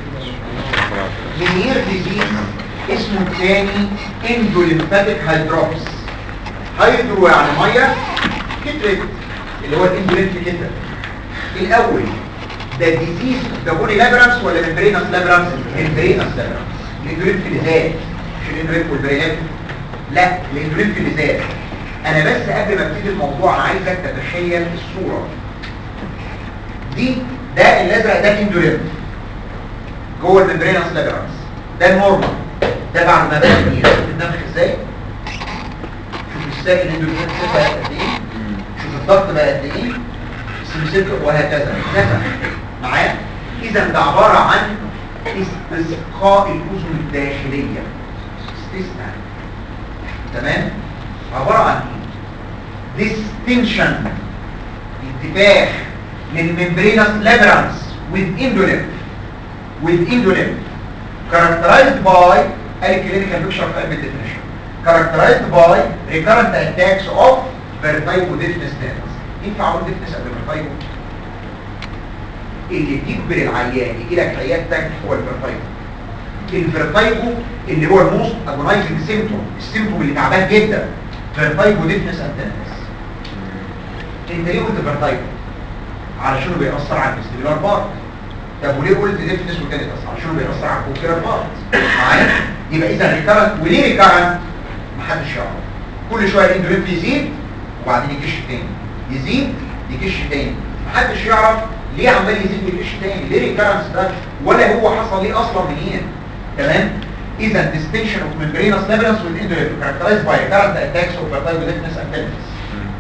منير ديزيز اسمه الثاني اندوليمفاتيك هيدروبس هيدرو يعني ميه كترت اللي هو الاندوليمف كتر الاول ده ديزيز ده بولي لابرانس ولا ممبرينس لابرانس ممبرينس لابرانس الاندوليمف اللي زاد مش الاندوليمف والبرينات لا الاندوليمف اللي زاد انا بس قبل ما ابتدي الموضوع انا عايزك تتخيل الصوره دي ده الازرق ده الاندوليمف جوه الممبرينس لابرانس ده النورمال ده بعد ما بدا ينزل النفخ ازاي شوف الساك الاندوليمف بقى قد ايه شوف الضغط بقى قد ايه السمسك وهكذا نفخ معايا اذا ده عباره عن استسقاء الاذن الداخليه استثناء تمام عباره عن ايه distinction انتفاخ للممبرينس لابرانس with indolent with indolent characterized by قال clinical picture في قلب الديفينيشن characterized by recurrent attacks of vertigo deafness nerves ينفع اقول deafness قبل vertigo اللي بيجبر العيان يجي لك عيادتك هو الفيرتايجو الفيرتايجو اللي هو الموست اجونايزنج سيمتوم السيمتوم اللي تعبان جدا فيرتايجو ديفنس انتنس انت ليه قلت فيرتايجو علشان بيأثر على الفيستيبولار بارت طب وليه قلت ديفنس وكانت اثر علشان بيأثر على الكوكيرال بارت معايا يبقى اذا ريكارنت وليه ريكارنت محدش يعرف كل شويه الاندوليمف يزيد وبعدين يكش تاني يزيد يكش تاني محدش يعرف ليه عمال يزيد ويكش تاني ليه ريكارنس ده ولا هو حصل ليه اصلا منين تمام اذا distinction of membranous labyrinth with indolent characterized by recurrent attacks of vertigo deafness and tinnitus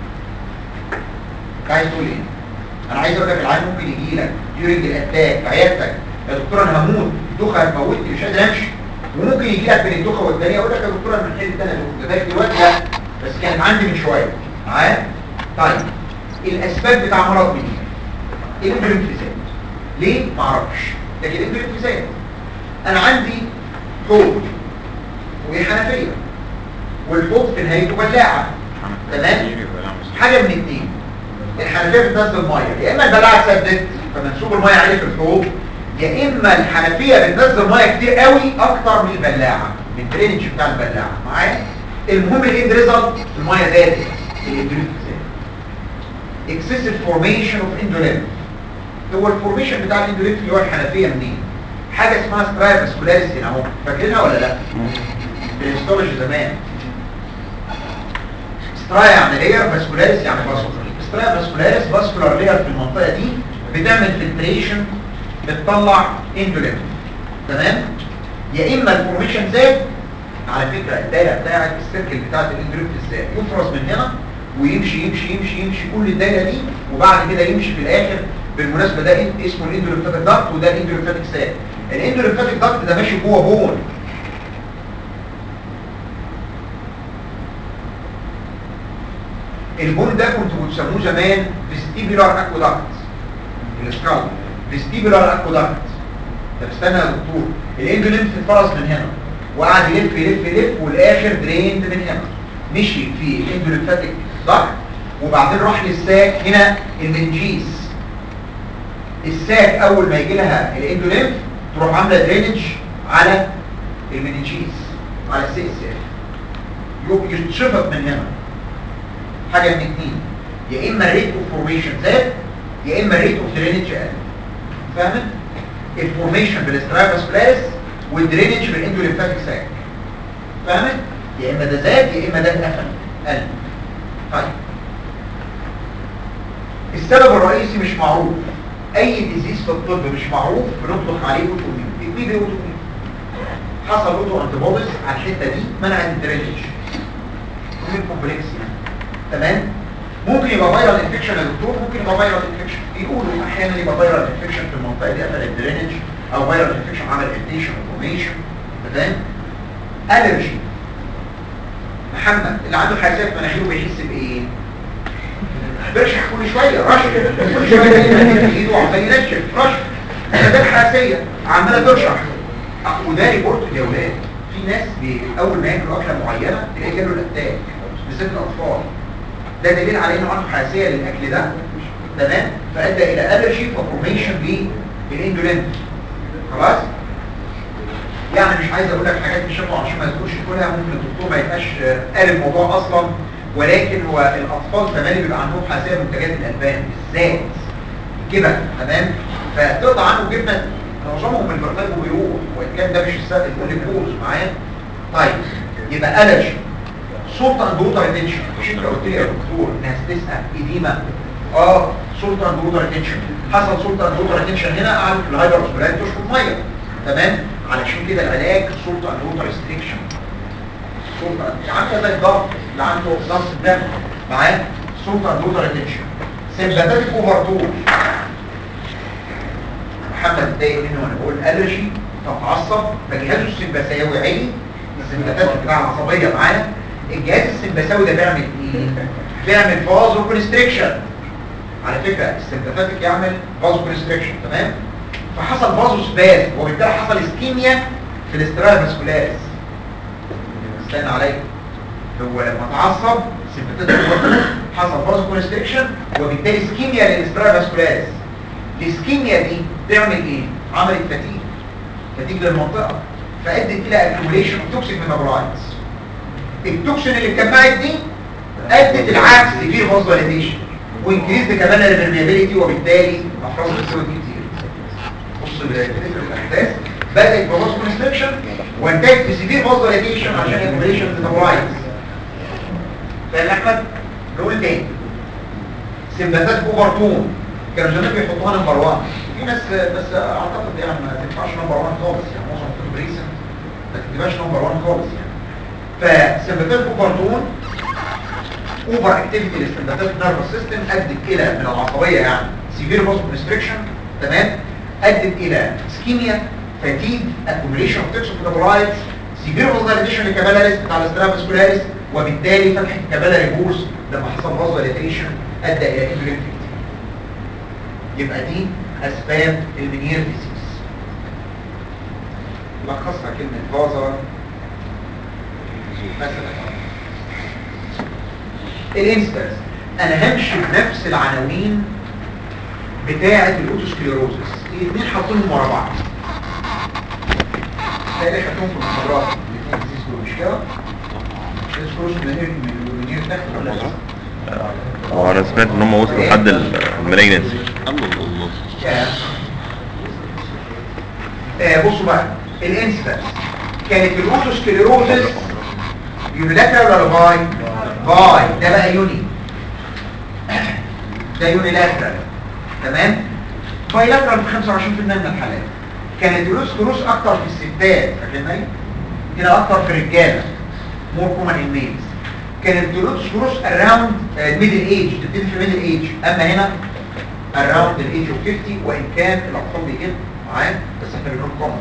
عايز تقول ايه انا عايز اقول لك العيان ممكن يجي لك during الاتاك في عيادتك يا دكتور انا هموت الدوخه هتموتني مش قادر امشي وممكن يجي لك بين الدوخه والثانيه اقول لك يا دكتور انا محتاج الثانيه دوخه ده دلوقتي لا بس كانت عندي من شويه معايا طيب الاسباب بتاع مرض مين الانفلونزا ليه ما اعرفش لكن الانفلونزا انا عندي حوض وحنفيه والحوض في نهايته بلاعه تمام حاجه من اتنين الحنفيه بتنزل ميه يا اما البلاعه اتسدت فمنسوب الميه عليه في الحوض يا اما الحنفيه بتنزل ميه كتير قوي اكتر من البلاعه من الدرينج بتاع البلاعه معايا المهم الاند ريزلت الميه زادت الاندولينف زاد اكسسيف فورميشن اوف اندولينف هو الفورميشن بتاع الاندولينف اللي هو الحنفيه منين حاجه اسمها سترايا فاسكولاريس هنا اهو فاكرينها ولا لا الهيستولوجي زمان سترايا يعني لير فاسكولاريس يعني فاسكولار سترايا فاسكولاريس فاسكولار لير في المنطقه دي بتعمل فلتريشن بتطلع اندولينف تمام يا اما الفورميشن زاد على فكره الدايره بتاعت السيركل بتاعت الاندولينف ازاي يفرز من هنا ويمشي يمشي يمشي يمشي كل الدايره دي وبعد كده يمشي في الاخر بالمناسبه ده اسمه الاندوليمفاتيك داكت وده الاندوليمفاتيك ساك الاندوليمفاتيك داكت ده ماشي جوه بون البون ده كنتوا بتسموه زمان فيستيبولار اكوداكت الاسكال فيستيبولار اكوداكت طب استنى يا دكتور الاندوليمف اتفرز من هنا وقعد يلف يلف يلف والاخر دريند من هنا مشي في الاندوليمفاتيك داكت وبعدين راح للساك هنا المنجيس الساك اول ما يجي لها الاندوليمف تروح عامله درينج على المنجيس على السي اس اف يتشفط من هنا حاجه من اتنين يا اما الريت اوف فورميشن زاد يا اما الريت اوف درينج قل فاهمت الفورميشن بالاستراباسكولاريس والدرينج بالاندوليمفاتيك ساك فاهمت يا اما ده زاد يا اما ده اتقفل قل طيب السبب الرئيسي مش معروف اي ديزيز في الطب مش معروف بنطلق عليه اوتوميون ايه بيه اوتوميون حصل اوتو انتيبوديز على الحته دي منعت الدرينج من كومبلكس يعني تمام ممكن يبقى فيرال انفكشن يا دكتور ممكن يبقى فيرال انفكشن بيقولوا احيانا يبقى فيرال انفكشن في المنطقه دي قفل الدرينج او فيرال انفكشن عمل اريتيشن انفورميشن تمام الرجي محمد اللي عنده حساسيه في مناخيره بيحس بايه بيرشح كل شويه رش كل شويه ايده عمال ينشف رش ده الحساسيه عماله ترشح وده ريبورت يا ولاد في ناس بي- اول ما ياكلوا اكله معينه تلاقي جاله الاتاك بالذات الاطفال ده دليل على انه عنده حساسيه للاكل ده تمام فادى الى الرجي وفورميشن بالاندولين خلاص يعني مش عايز اقول لك حاجات مش هتطلع عشان ما تقولش تقولها ممكن الدكتور ما يبقاش آه، قال الموضوع اصلا ولكن هو الاطفال زمان بيبقى عندهم حساسيه منتجات الالبان بالذات كده تمام فتقطع عنه جبنه معظمهم البرتقال بيروح وان كان ده مش السبب الكل بيبوظ معايا طيب يبقى الرجي صوت اند ووتر ريتنشن مش انت قلت لي يا دكتور انها تسال اديمه اه سلطه اند ووتر ريتنشن حصل سلطه اند ووتر ريتنشن هنا قعدوا في الهايبر اوسمولاريتي تشرب ميه تمام علشان كده العلاج سلطه اند ووتر ريستريكشن سلطه عامله زي الضغط اللي عنده ضغط الدم معاه سلطه اند ووتر ريتنشن سيمباتيك اوفر دول محمد اتضايق منه وانا بقول الرجي فتعصب فجهازه السمبثاوي عالي السمبثات بتاع العصبيه معايا الجهاز السمبثاوي ده بيعمل ايه؟ بيعمل فازو كونستريكشن على فكره السمبثاتيك يعمل فازو كونستريكشن تمام؟ فحصل فازو سباز وبالتالي حصل اسكيميا في الاسترايا فاسكولاريس استنى عليا هو لما اتعصب السمبثاتيك حصل فازو كونستريكشن وبالتالي اسكيميا للاسترايا فاسكولاريس الاسكيميا دي تعمل ايه؟ عملت فتيج فتيج للمنطقة فأدت إلى accumulation of toxic metabolites التوكسين اللي اتجمعت دي أدت العكس في فوزوليزيشن وانكريز كمان الريفيابيليتي وبالتالي أفراز السوى دي كتير بص الأحداث بدأت بفوز كونستريكشن وانتهت بسيفير فوزوليزيشن عشان accumulation metabolites فاهم يا أحمد؟ نقول تاني سمباتات اوفر تون كانوا زمان بيحطوها نمبر 1 في ناس بس اعتقد يعني ما تنفعش نمبر 1 خالص يعني معظم الطب ريسنت ما تكتبهاش نمبر 1 خالص يعني فسمباتات اوفر تون اوفر اكتيفيتي للسمباتات نيرفس سيستم ادت الى من العصبيه يعني سيفير فوز كونستريكشن تمام ادت الى اسكيميا فاتيج اكوميليشن اوف توكسيك ميتابولايتس سيفير فوزاليزيشن للكابيلاريس بتاع الاسترافاسكولاريس وبالتالي فتحه الكابيلاري بورس لما حصل فوزاليزيشن ادى الى انفليكتيف يبقى دي اسباب المنير ديسيس لخصها كلمة فازا مثلا الانستنس انا همشي بنفس العناوين بتاعة الاوتوسكليروزس الاثنين حاطينهم ورا بعض تلاقي خدتهم في المحاضرات الاثنين ديسيس دول مش كده؟ الاوتوسكليروزس منير منير تحت ولا لسه؟ هو انا سمعت ان هم وصلوا لحد المالجنسي آه بصوا بقى الانسبنس كانت الاوتوسكليروزس يونيلاترال ولا باي باي ده بقى يوني ده يونيلاترال تمام بايلاترال في 25% من الحالات كانت الاوتوسكليروز اكتر في الستات فاكرين هنا اكتر في الرجاله مور كومن ان ميلز كانت الاوتوسكليروز اراوند الميدل ايج تبتدي في الميدل ايج اما هنا around the age of 50 وإن كان الأطفال بيجد معاه بس احنا بنقول common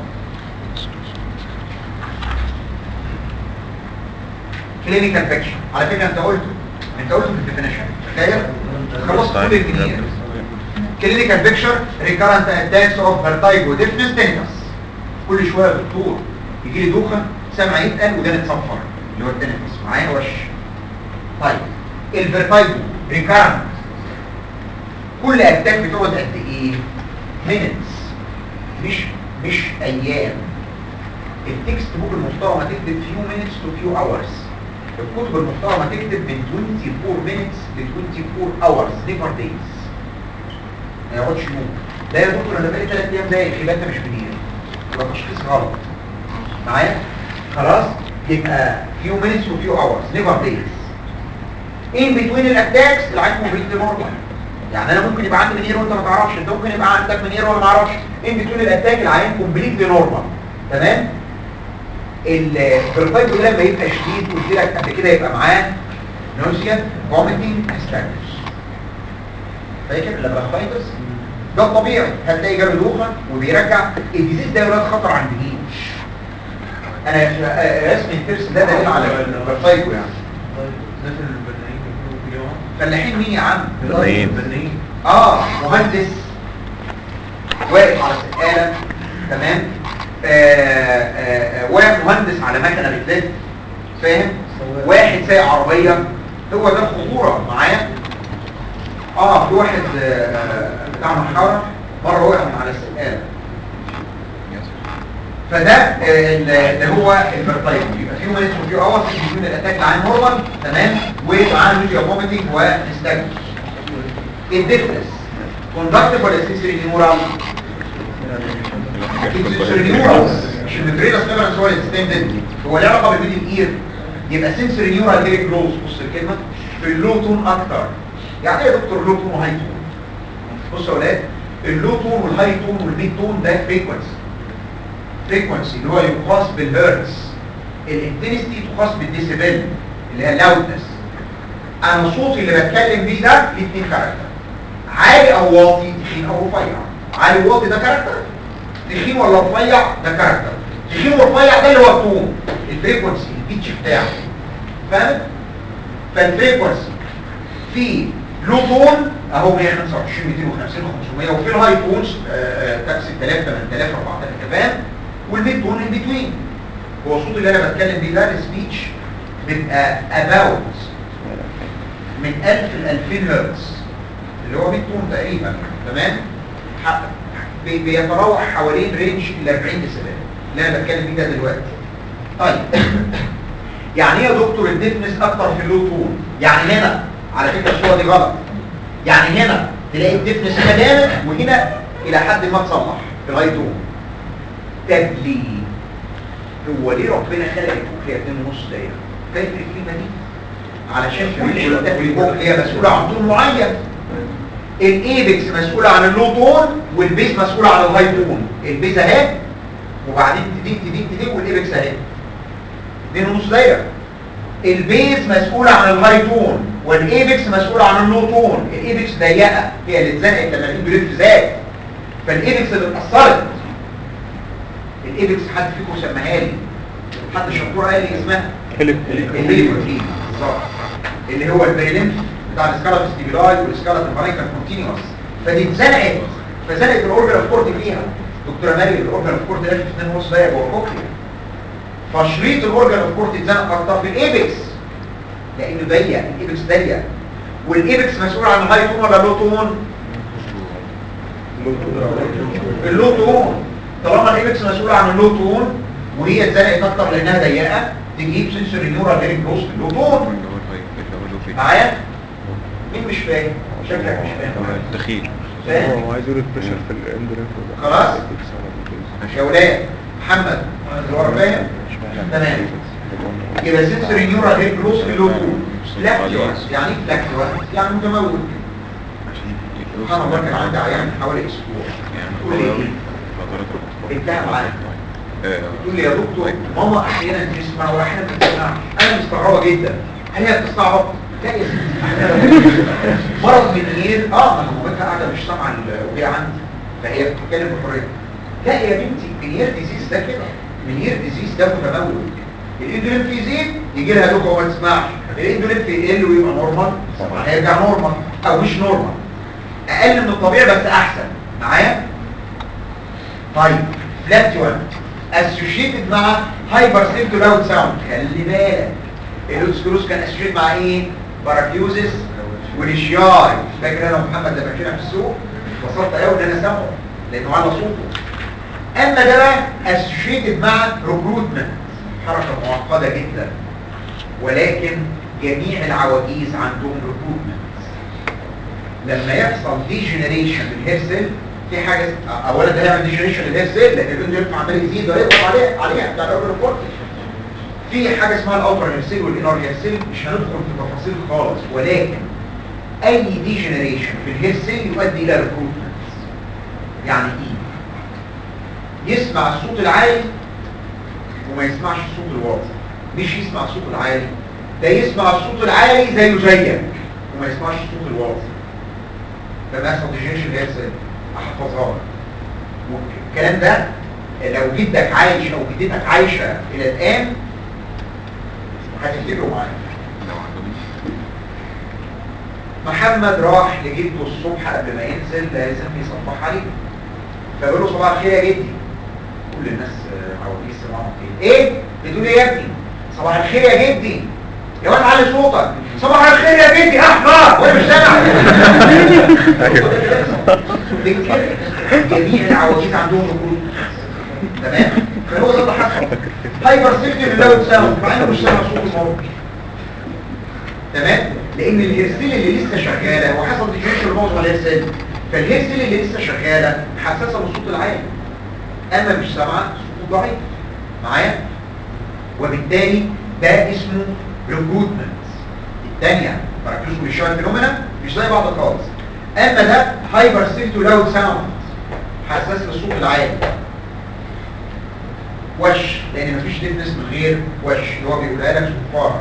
clinical picture على فكرة انت قلته انت قلته في الديفينيشن تخيل خلصت كل الجنيه clinical picture recurrent attacks of vertigo deafness tinnitus كل شوية دكتور يجي لي دوخة سمع يتقل ودان تصفر اللي هو التنفس معايا وش طيب الفيرتايجو recurrent كل اتاك بتقعد قد ايه minutes مش مش ايام التكست بوك المحترمه تكتب few minutes to few hours الكتب المحترمه تكتب من 24 minutes ل 24 hours never days ما يقعدش يوم لا يا دكتور انا بقالي 3 ايام زي يبقى انت مش منير يبقى تشخيص غلط معايا خلاص يبقى few minutes to few hours never days in between الاتاكس العين موبيلتي نورمال يعني انا ممكن يبقى عندي منير وانت ما تعرفش انت ممكن يبقى عندك منير وانا ما اعرفش ان بتقول الاتاك العيان كومبليتلي نورمال تمام البرفايبو ده لما يبقى شديد قلت لك قبل كده يبقى معاه نوزيا فوميتنج استاكس فاكر البرفايبس ده الطبيعي هتلاقي جاله دوخه وبيرجع الديزيز ده يا ولاد خطر عند مين انا رسم الترس ده دليل على البرفايبو يعني الناس البنائين بيكونوا في اليوم فلاحين مين يا عم بنائين. البنائين اه مهندس واقف على سقالة تمام آه آه آه واقف مهندس على مكنه بتلف فاهم واحد سايق عربيه هو ده الخطوره معايا اه في واحد آه بتاع محاره مره وقع من على السقاله فده آه، اللي هو البرتايب يبقى فيه مانيس وفيه اور في بدون الاتاك العين نورمال تمام ومعاه فيديو فوميتنج ونستجمل الديفنس كوندكتيف ولا سنسوري نيورال سنسوري نيورال مش المبرينس نيورال هو الاكستندد هو له علاقه بالميدل اير يبقى سنسوري نيورال فيري كلوز بص الكلمه في اللو تون اكتر يعني ايه يا دكتور لو تون وهاي تون بصوا يا ولاد اللو تون والهاي تون والميد تون ده فريكونسي فريكونسي اللي هو يقاس بالهرتز الانتنستي تقاس بالديسيبل اللي هي لاودنس انا صوتي اللي بتكلم بيه ده ليه اتنين كاركتر عالي او واطي تخين او رفيع عالي وواطي ده كاركتر تخين ولا رفيع ده كاركتر تخين ورفيع ده اللي هو التون الفريكونسي البيتش بتاعه فاهم فالفريكونسي في لو تون اهو 125 250 500 وفي الهاي تونز تاكس 6000 8000 4000 كمان والميد تون ان بتوين هو الصوت اللي انا بتكلم بيه ده السبيتش بيبقى اباوت من 1000 ل 2000 هرتز اللي هو 100 تون تقريبا تمام ح- بي- بيتراوح حوالين رينج ال 40 ديسيبل اللي انا بتكلم بيه ده دلوقتي طيب يعني ايه يا دكتور الديفنس اكتر في اللو تون يعني هنا على فكره الصوره دي غلط يعني هنا تلاقي الديفنس هنا جامد وهنا الى حد ما تصلح في الهاي تون طب ليه هو ليه ربنا خلق الكوكليا 2 ونص دايره فاكر الكلمه دي علشان كل حته في الكوكليا مسؤوله عن طول معين الايبكس مسؤوله عن اللو تون والبيز مسؤوله عن الهاي تون البيز اهي وبعدين تديك تديك تديك والايبكس اهي 2 ونص دايره البيز مسؤول عن الهاي تون والايبكس مسؤول عن اللو تون الايبكس ضيقه هي اللي اتزنقت لما الاندوليت زاد فالايبكس اللي اتاثرت الايبكس حد فيكم سماها لي حد شطور قال لي اسمها الليبرتين بالظبط اللي هو البريلم بتاع السكالات ستيبيلاي والسكالات الفانيكال كونتينوس فدي اتزنقت فزنقت الاورجن اوف كورت فيها دكتوره مريم الاورجن اوف كورت ده في 2 ونص دقيقه جوه الكوكليا فشريط الاورجن اوف كورت اتزنق اكتر في الايبكس لانه ضيق الايبكس ضيق والايبكس مسؤول عن الهاي تون ولا اللو تون اللو تون طالما الايبكس مسؤول عن اللو تون وهي اتزنقت اكتر لانها ضيقه تجيب سنسوري نيورال هيرنج لوس في اللو تون معايا مين مش فاهم شكلك مش فاهم دخيل فاهم هو عايز يقول البريشر في الاندولنت خلاص يا ولاد محمد اللي ورا فاهم تمام يبقى سنسوري نيورال هيرنج لوس في اللو تون فلاكتوانس يعني ايه فلاكتوانس يعني متمول سبحان الله كان عندي عيان من حوالي اسبوع تقول لي ايه انتهى معاك تقول لي يا دكتور ماما احيانا تسمع واحيانا ما تسمعش انا مستغربه جدا هل هي بتستعرض لا يا ستي مرض منير اه ما مامتها قاعده مش سامعه وهي عندي فهي بتتكلم بحريه لا يا بنتي منير ديزيز ده كده منير ديزيز ده متمول الاندولين يزيد يجي لها دوكا وما تسمعش الاندولين يقل ويبقى نورمال هيرجع نورمال او مش نورمال اقل من الطبيعي بس احسن معايا طيب فلاكتوان اسوشيتد مع هايبر سيمتو لاود ساوند خلي بالك الاوسكروس كان اسوشيتد مع ايه باراكيوزس والشياي فاكر انا ومحمد لما كنا في السوق وصلت قوي ان انا سامعه لانه على صوته اما ده بقى اسوشيتد مع ريكروتمنت حركه معقده جدا ولكن جميع العواجيز عندهم ريكروتمنت لما يحصل ديجنريشن للهير سيل في حاجه اولا ده هيعمل ديجنريشن للهير سيل لان الاندولين عمال يزيد ويضغط عليه عليها بتاع الاورجن كورتي في حاجه اسمها الاوتر هير سيل والانر هير سيل مش هندخل في تفاصيل خالص ولكن اي ديجنريشن في الهير سيل يؤدي الى ريكروتمنت يعني ايه يسمع الصوت العالي وما يسمعش الصوت الواطي مش يسمع الصوت العالي ده يسمع الصوت العالي زيه زيك وما يسمعش الصوت الواطي لما يحصل ديجنريشن الهير سيل احفظها لك والكلام ده لو جدك عايش او جدتك عايشه الى الان هتفتكروا معايا محمد راح لجده الصبح قبل ما ينزل لازم يصبح عليه فبقول له صباح الخير يا جدي كل الناس آه، عواجيز سمعوا كده ايه بتقول ايه يا ابني صباح الخير يا جدي يا واد علي صوتك صباح الخير يا جدي احمر وانا مش سامع بالكده جميع العواجيز عندهم ركود تمام فهو ده اللي حصل هايبر سيفتي للاود ساوند مع انه مش سامع صوت الموت تمام لان الهيرسيل اللي لسه شغاله وحصل ديجريشن لموضوع الهيرسيل فالهيرسيل اللي لسه شغاله حساسه للصوت العالي اما مش سامعه صوت ضعيف معايا وبالتالي ده اسمه ريكروتمنت الثانيه فركزوا في الشوية فينومينا مش زي بعض خالص اما ده هايبر سيفتو لاود ساوند حساس للصوت العالي وش لان مفيش ديفنس من غير وش اللي هو بيقولها لك صفاره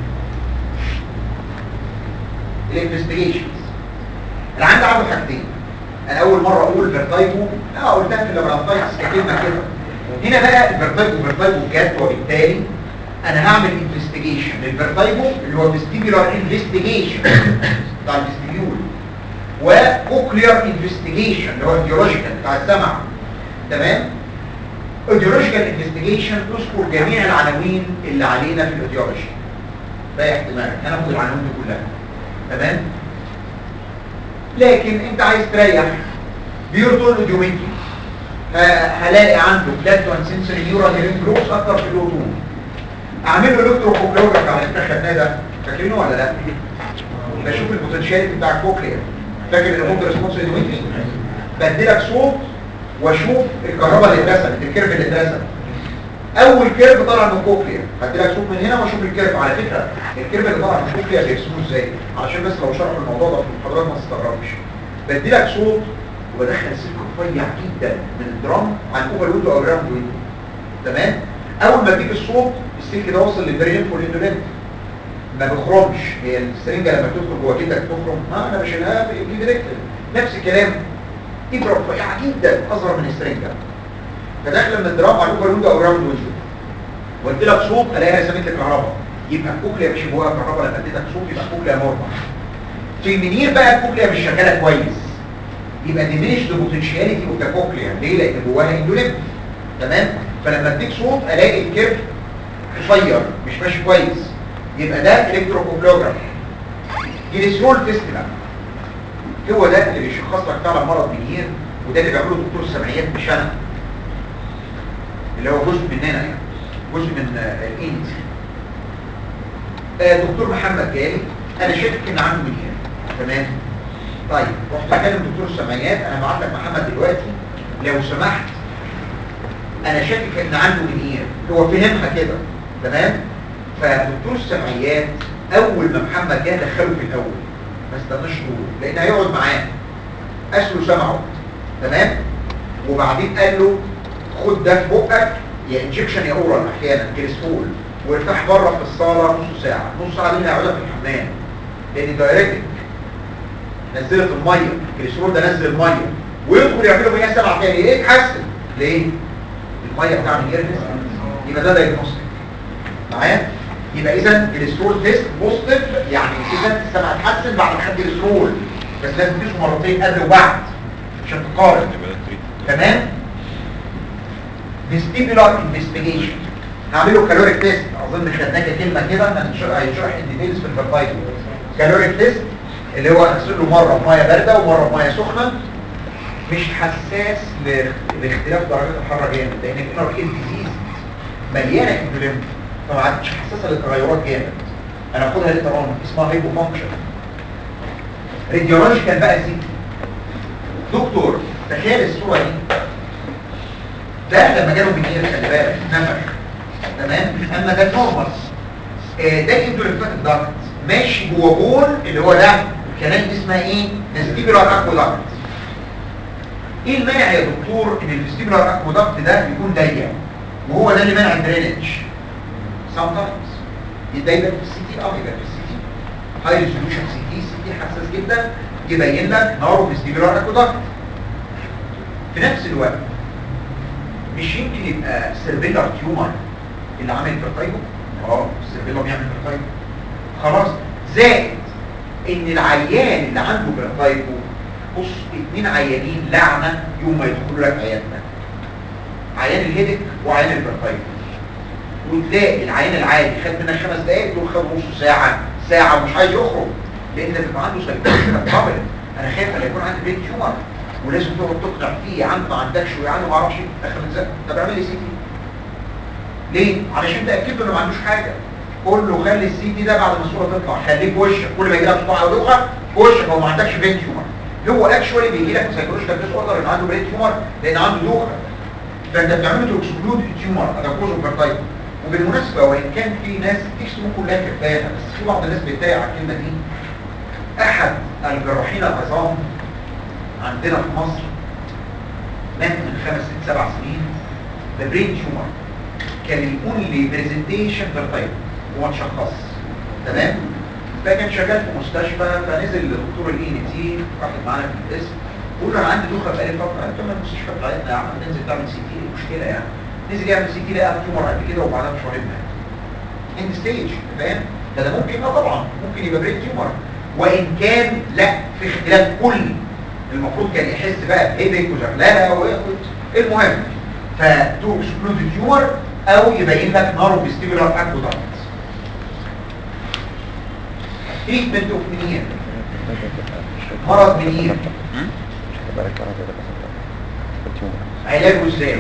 الانفستيجيشنز انا عندي عنده حاجتين انا اول مره اقول فيرتايجو اه قلتها في اللابرانتايتس كلمه كده هنا بقى الفيرتايجو فيرتايجو بجد وبالتالي انا هعمل انفستيجيشن للفيرتايجو اللي هو فيستيبولار انفستيجيشن بتاع الفيستيبيول وكوكلير انفستيجيشن اللي هو ايديولوجيكال بتاع السمع تمام ايديولوجيكال انفستيجيشن تذكر جميع العناوين اللي علينا في الايديولوجي ده احتمال هناخد العناوين دي كلها تمام لكن انت عايز تريح بيرتون اوديومتري هلاقي عنده بلاتوان سنسوري نيورال هيرين جروس اكتر في الاوتون اعمل له الكتروكوكلوجرافي على فكره خدناه ده فاكرينه ولا لا بشوف البوتنشاليتي بتاع الكوكليا فاكر الريموت ريسبونس اوديومتري بديلك صوت واشوف الكهرباء اللي اترسمت الكيرف اللي اترسم اول كيرف طالع من الكوكليا هديلك صوت من هنا واشوف الكيرف على فكره الكيرف اللي طالع من الكوكليا بيرسموه ازاي علشان بس لو شرحوا الموضوع ده في المحاضرات ما تستغربش بديلك صوت وبدخل سلك رفيع جدا من الدرام عن اوفر ويندو او جراوند ويندو تمام اول ما اديك الصوت السلك ده وصل للبرين والاندولنت ما بيخرمش هي السرنجه لما تدخل جوه جلدك تخرم ما انا بشيلها بايدي دايركت نفس الكلام ابره رفيعه جدا اصغر من السرنجه فداخله من الدرام على الاوفر ويندو او جراوند ويندو وادي لك صوت الاقيها سميت الكهرباء يبقى الكوكليا مش جواها كهرباء لما اديتك صوت يبقى الكوكليا نورمال في المنير بقى الكوكليا مش شغاله كويس يبقى diminished potentiality of the cochlea ليه؟ لان جواها اندوليمف تمام؟ فلما اديك صوت الاقي الكيرف قصير مش ماشي كويس يبقى ده الكتروكوكلوجراف جليسرول تيست بقى هو ده اللي بيشخص لك فعلا مرض منير وده اللي بيعمله دكتور السمعيات مش انا اللي هو جزء مننا يعني جزء من آه، الانت آه، دكتور محمد جالي انا شاكك ان عنده منير تمام طيب رحت اكلم دكتور السمعيات انا هبعت لك محمد دلوقتي لو سمحت انا شاكك ان عنده منير هو فهمها كده تمام فدكتور السمعيات اول ما محمد جه دخله في الاول ما استناش طول لان هيقعد معاه اسله سمعه تمام وبعدين قال له خد ده في بقك يا انجكشن يا اورال احيانا كريسفول وارتاح بره في الصاله نص ساعه نص ساعه دي اللي هيقعدها في الحمام لان دايركتك نزلت الميه الكريسفول ده نزل الميه ويدخل يعملوا ميه سبعه تاني ايه يتحسن ليه الميه بتاع الجيرنس يبقى ده دايجنوستيك معايا يبقى اذا الكريسترول تيست بوزيتيف يعني اذا السمع اتحسن بعد ما خد كريسترول بس لازم تقيسه مرتين قبل وبعد عشان تقارن تمام فيستيبولار انفستيجيشن هعمله كالوريك تيست اظن خدناك كلمه كده هنشرح هيشرح الديتيلز في الفيرتايتو كالوريك تيست اللي هو اغسله مره بميه بارده ومره بميه سخنه مش حساس ل- لاختلاف درجات الحراره جامد لان الانر كيل ديزيز مليانه اندوليمف فما عادش حساسه للتغيرات جامد انا هاخدها ليتر اون اسمها هيبو فانكشن راديولوجيكال بقى سي دكتور تخيل الصوره دي ده لما جاله منير خلي بالك نفخ تمام اما ده نورمال آه، ده اندوليمفاتيك داكت ماشي جوه بول اللي هو ده الكلام دي اسمها ايه؟ فيستيبولار اكوداكت ايه المانع يا دكتور ان الفيستيبولار اكوداكت ده يكون ضيق وهو ده اللي مانع الدرينج sometimes ده يبقى في السي تي اه يبقى في السي تي هاي ريزولوشن سي تي سي تي حساس جدا يبين لك نارو فيستيبولار اكوداكت في نفس الوقت مش يمكن يبقى سيرفيلر تيومر اللي عامل فيرتايجو اه السيرفيلر بيعمل فيرتايجو خلاص زائد ان العيان اللي عنده فيرتايجو بص اتنين عيانين لعنة يوم ما يدخلوا لك عيادتك عيان الهيدك وعيان الفيرتايجو وتلاقي العيان العادي خد منك خمس دقايق دول خد نص ساعة ساعة ومش عايز يخرج لان ده بيبقى عنده سايكولوجيكال بروبلم انا خايف ان يكون عندي برين تيومر ولازم تقعد تقنع فيه يا عم ما عندكش ويا عم ما اعرفش اخر ازاي طب اعمل لي سي تي ليه؟ علشان تاكد له انه ما عندوش حاجه قول له خلي السي تي ده بعد ما الصوره تطلع خليه في وشك كل ما يجي لك صباع او دوخه في وشك هو ما عندكش برين تيومر هو اكشوالي بيجي لك سايكولوجيكال ديس اوردر ان عنده برين تيومر لان عنده دوخه فانت بتعمل له اكسكلود التيومر ده كوز اوف وبالمناسبه وان كان في ناس تكس ممكن كلها كفايه بس في بعض الناس بتضايق على الكلمه دي احد الجراحين العظام عندنا في مصر مات من خمس ست سبع سنين ببرين تيومر كان الاونلي برزنتيشن فيرتايل هو مشخص تمام فكان شغال في مستشفى فنزل لدكتور الاي ان تي واحد معانا في القسم بيقول له انا عندي دوخه بقالي فتره انت من المستشفى بتاعتنا يا عم ننزل تعمل سي تي مشكله يعني نزل يعمل سي تي لقى تيومر قد كده وبعدها بشهرين مات اند ستيج فاهم ده ده ممكن اه طبعا ممكن يبقى برين تيومر وان كان لا في اختلاف كلي المفروض كان يحس بقى بهيدك وزغلله و- المهم فتو اكسكلود تيومر او يبين لك نارو فيستيبولار اكوداكت تريتمنت اوف منير مرض منير علاجه ازاي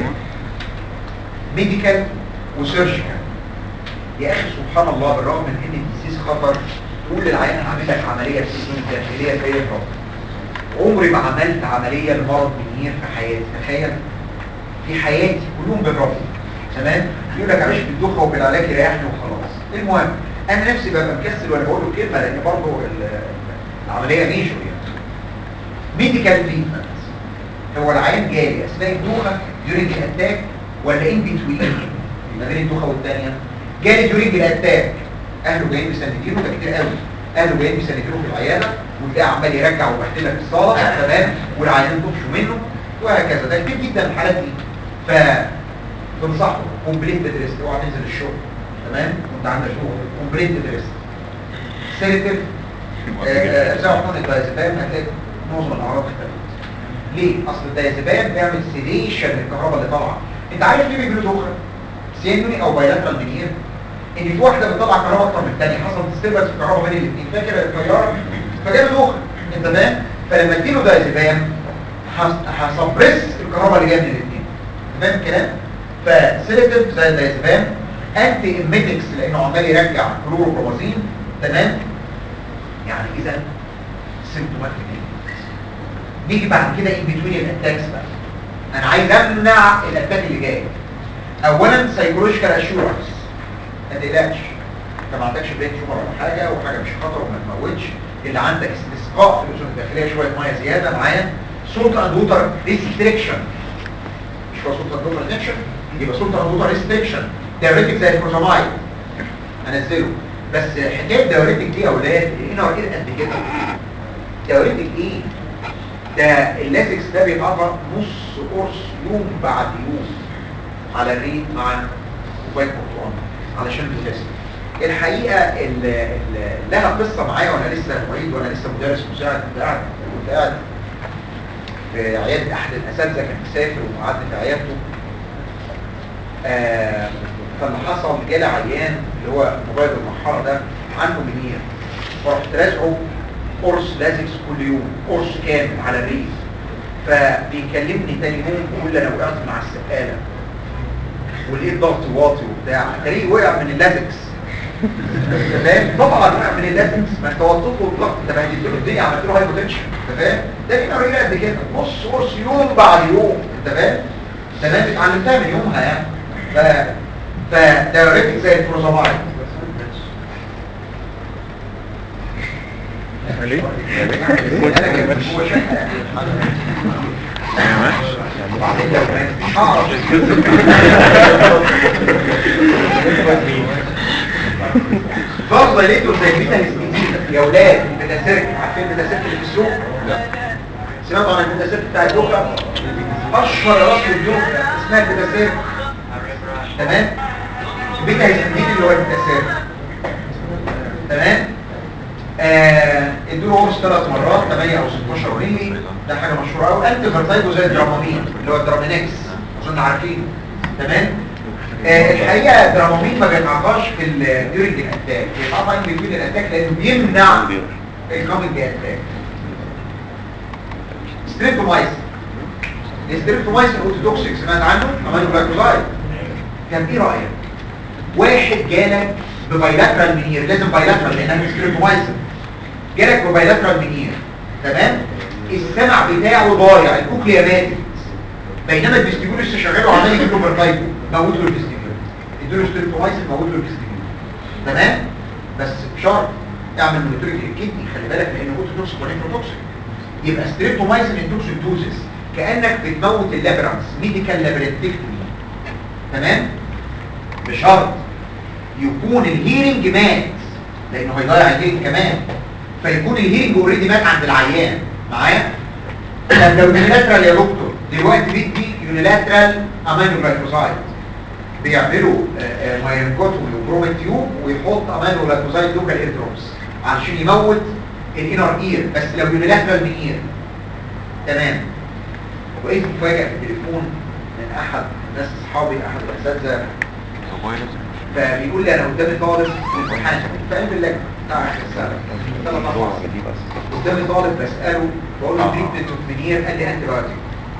ميديكال وسيرجيكال يا اخي سبحان الله بالرغم من ان الديسيس خطر تقول للعيان هعمل لك عمليه في السنون الداخليه زي الرب عمري ما عملت عمليه لمرض منير في حياتي تخيل في حياتي كلهم بالرب تمام يقول لك عيش بالدوخه وبالعلاج يريحني وخلاص المهم انا نفسي ببقى مكسل وانا بقول له الكلمه لان برضه ال- العمليه ميجور يعني ميديكال تريتمنت هو العيان جالي اثناء الدوخه ديورنج الاتاك ولا ان بتوين ما بين الدوخه والثانيه جالي ديورنج الاتاك اهله جايين مسندينه ده كتير قوي اهله جايين مسندينه في العياده وتلاقيه عمال يرجع ويبهدلك في الصاله تمام والعيانين طفشوا منه وهكذا ده كتير جدا الحالات دي ف تنصحه كومبليت بيد ريست اوعى تنزل الشغل تمام وانت عندك شغل كومبليت بيد ريست سيرتيف زي ما قلنا الدايزيبام هتلاقي معظم الاعراض اختلفت ليه؟ اصل الدايزيبام بيعمل سيديشن للكهرباء اللي طالعه انت عارف ليه بيجيله دوخه؟ سينوني او بايلاترال منير ان في واحده بتطلع كهرباء اكتر من الثانيه حصل ديستربنس في الكهرباء بين الاثنين فاكر الطياره فجاله دوخه انت فاهم؟ فلما تجيله دايزيبام هس- هسبرس الكهرباء اللي جايه من الاثنين فاهم الكلام؟ فسيليتيف زي الدايزيبام انتي ايميتكس لانه عمال يرجع كلوروبرومازين تمام؟ يعني اذا سيمتوماتيك نيجي بعد كده ان بتوين الاتاكس بقى انا عايز امنع الاتاك اللي جاي اولا سايكولوجيكال اشورنس ما تقلقش انت ما عندكش برين تيومر ولا حاجه وحاجه مش خطر وما تموتش اللي عندك استسقاء في الاذن الداخليه شويه ميه زياده معايا سولت اند ووتر ريستريكشن مش هو سولت اند ووتر ريستريكشن يبقى سولت اند ووتر ريستريكشن دايوريتك زي الكروزامايد انزله بس حكايه دايوريتك دي يا اولاد هنا وكده قد كده دايوريتك ايه ده اللاتكس ده بيتعطى نص قرص يوم بعد يوم على الريق مع كوبايه برتقال علشان البوتاسيوم الحقيقه ال ال لها قصه معايا وانا لسه معيد وانا لسه مدرس مساعد كنت قاعد كنت قاعد في عياده احد الاساتذه كان مسافر وقعدت في عيادته آه فاللي حصل جالي عيان اللي هو موبايل المرحله ده عنده منير فرحت رازعه قرص لازكس كل يوم قرص كامل على الريف فبيكلمني تاني يوم بيقول لي انا وقعت مع السقاله ولقيت ضغط واطي وبتاع تلاقيه وقع من اللازكس أنت فاهم طبعا وقع من اللازكس ما انت وطيت له الضغط انت بهدلت له الدنيا عملت له هايبوتنشن انت فاهم ده هنا رجع قد كده نص قرص يوم بعد يوم انت فاهم تمام اتعلمتها من يومها يعني ف فدايوريتك زي الفروزامايد ليه؟ انا جايب هو شكل وبعدين لو ما مش هعرف فرض لقيته زي بيتا الاسكيزيتا يا ولاد البيتا سيرك عارفين البيتا سيرك اللي في السوق سمعتوا عن البيتا سيرك بتاع الدوخه اشهر راس الدوخه اسمها البيتا سيرك تمام البيتا الاسكيزيتا اللي هو البيتا سيرك تمام آه ادوا قرص ثلاث مرات 8 او 16 مللي ده حاجه مشهوره قوي انتي فيرتايجو زي الدرامامين اللي هو الدرامينكس اظن عارفين تمام آه الحقيقه الدرامامين ما بيتعطاش في الديورنج الاتاك بيتعطى ان بيكون الاتاك لانه بيمنع الكومنج اتاك ستريبتومايسين الستريبتومايسين اوتوتوكسيك سمعت عنه امينو جلايكوزايد كان ايه رايك واحد جالك ببايلاترال منير لازم بايلاترال لانها ستريبتومايسين جالك ببايلاترال منير تمام السمع بتاعه ضايع الكوكليا ماتت بينما الفيستيبول لسه شغال وعمال يجيب له برتايكو موت له الفيستيبول ادوا له ستريبتومايسين موت له الفيستيبول تمام بس بشرط اعمل مونيتورنج للكدني خلي بالك لان اوتو توكسيك ونيفروتوكسيك يبقى ستريبتومايسين اندوكسيدوزس كانك بتموت اللابرانس ميديكال لابرنتكتومي تمام بشرط يكون الهيرنج مات لانه هيضيع الهيرنج كمان فيكون الهيرنج اوريدي مات عند العيان معايا طب لو يونيلاترال يا دكتور دلوقتي بيدي يونيلاترال امينو جلايكوزايد بيعملوا مايرنكوتومي وبرومين تيوب ويحط امينو جلايكوزايد لوكال اير دروبس علشان يموت الانر اير بس لو يونيلاترال من اير تمام وقيت مفاجأة في التليفون من احد ناس اصحابي احد الاساتذه فبيقول لي انا قدامي طالب في الامتحان في قلب اللجنه بتاع اخر السنه ثلاث اربع على دي بس قدامي طالب بساله بقول له تريتمنت اوف منير قال لي انتي بايوتيك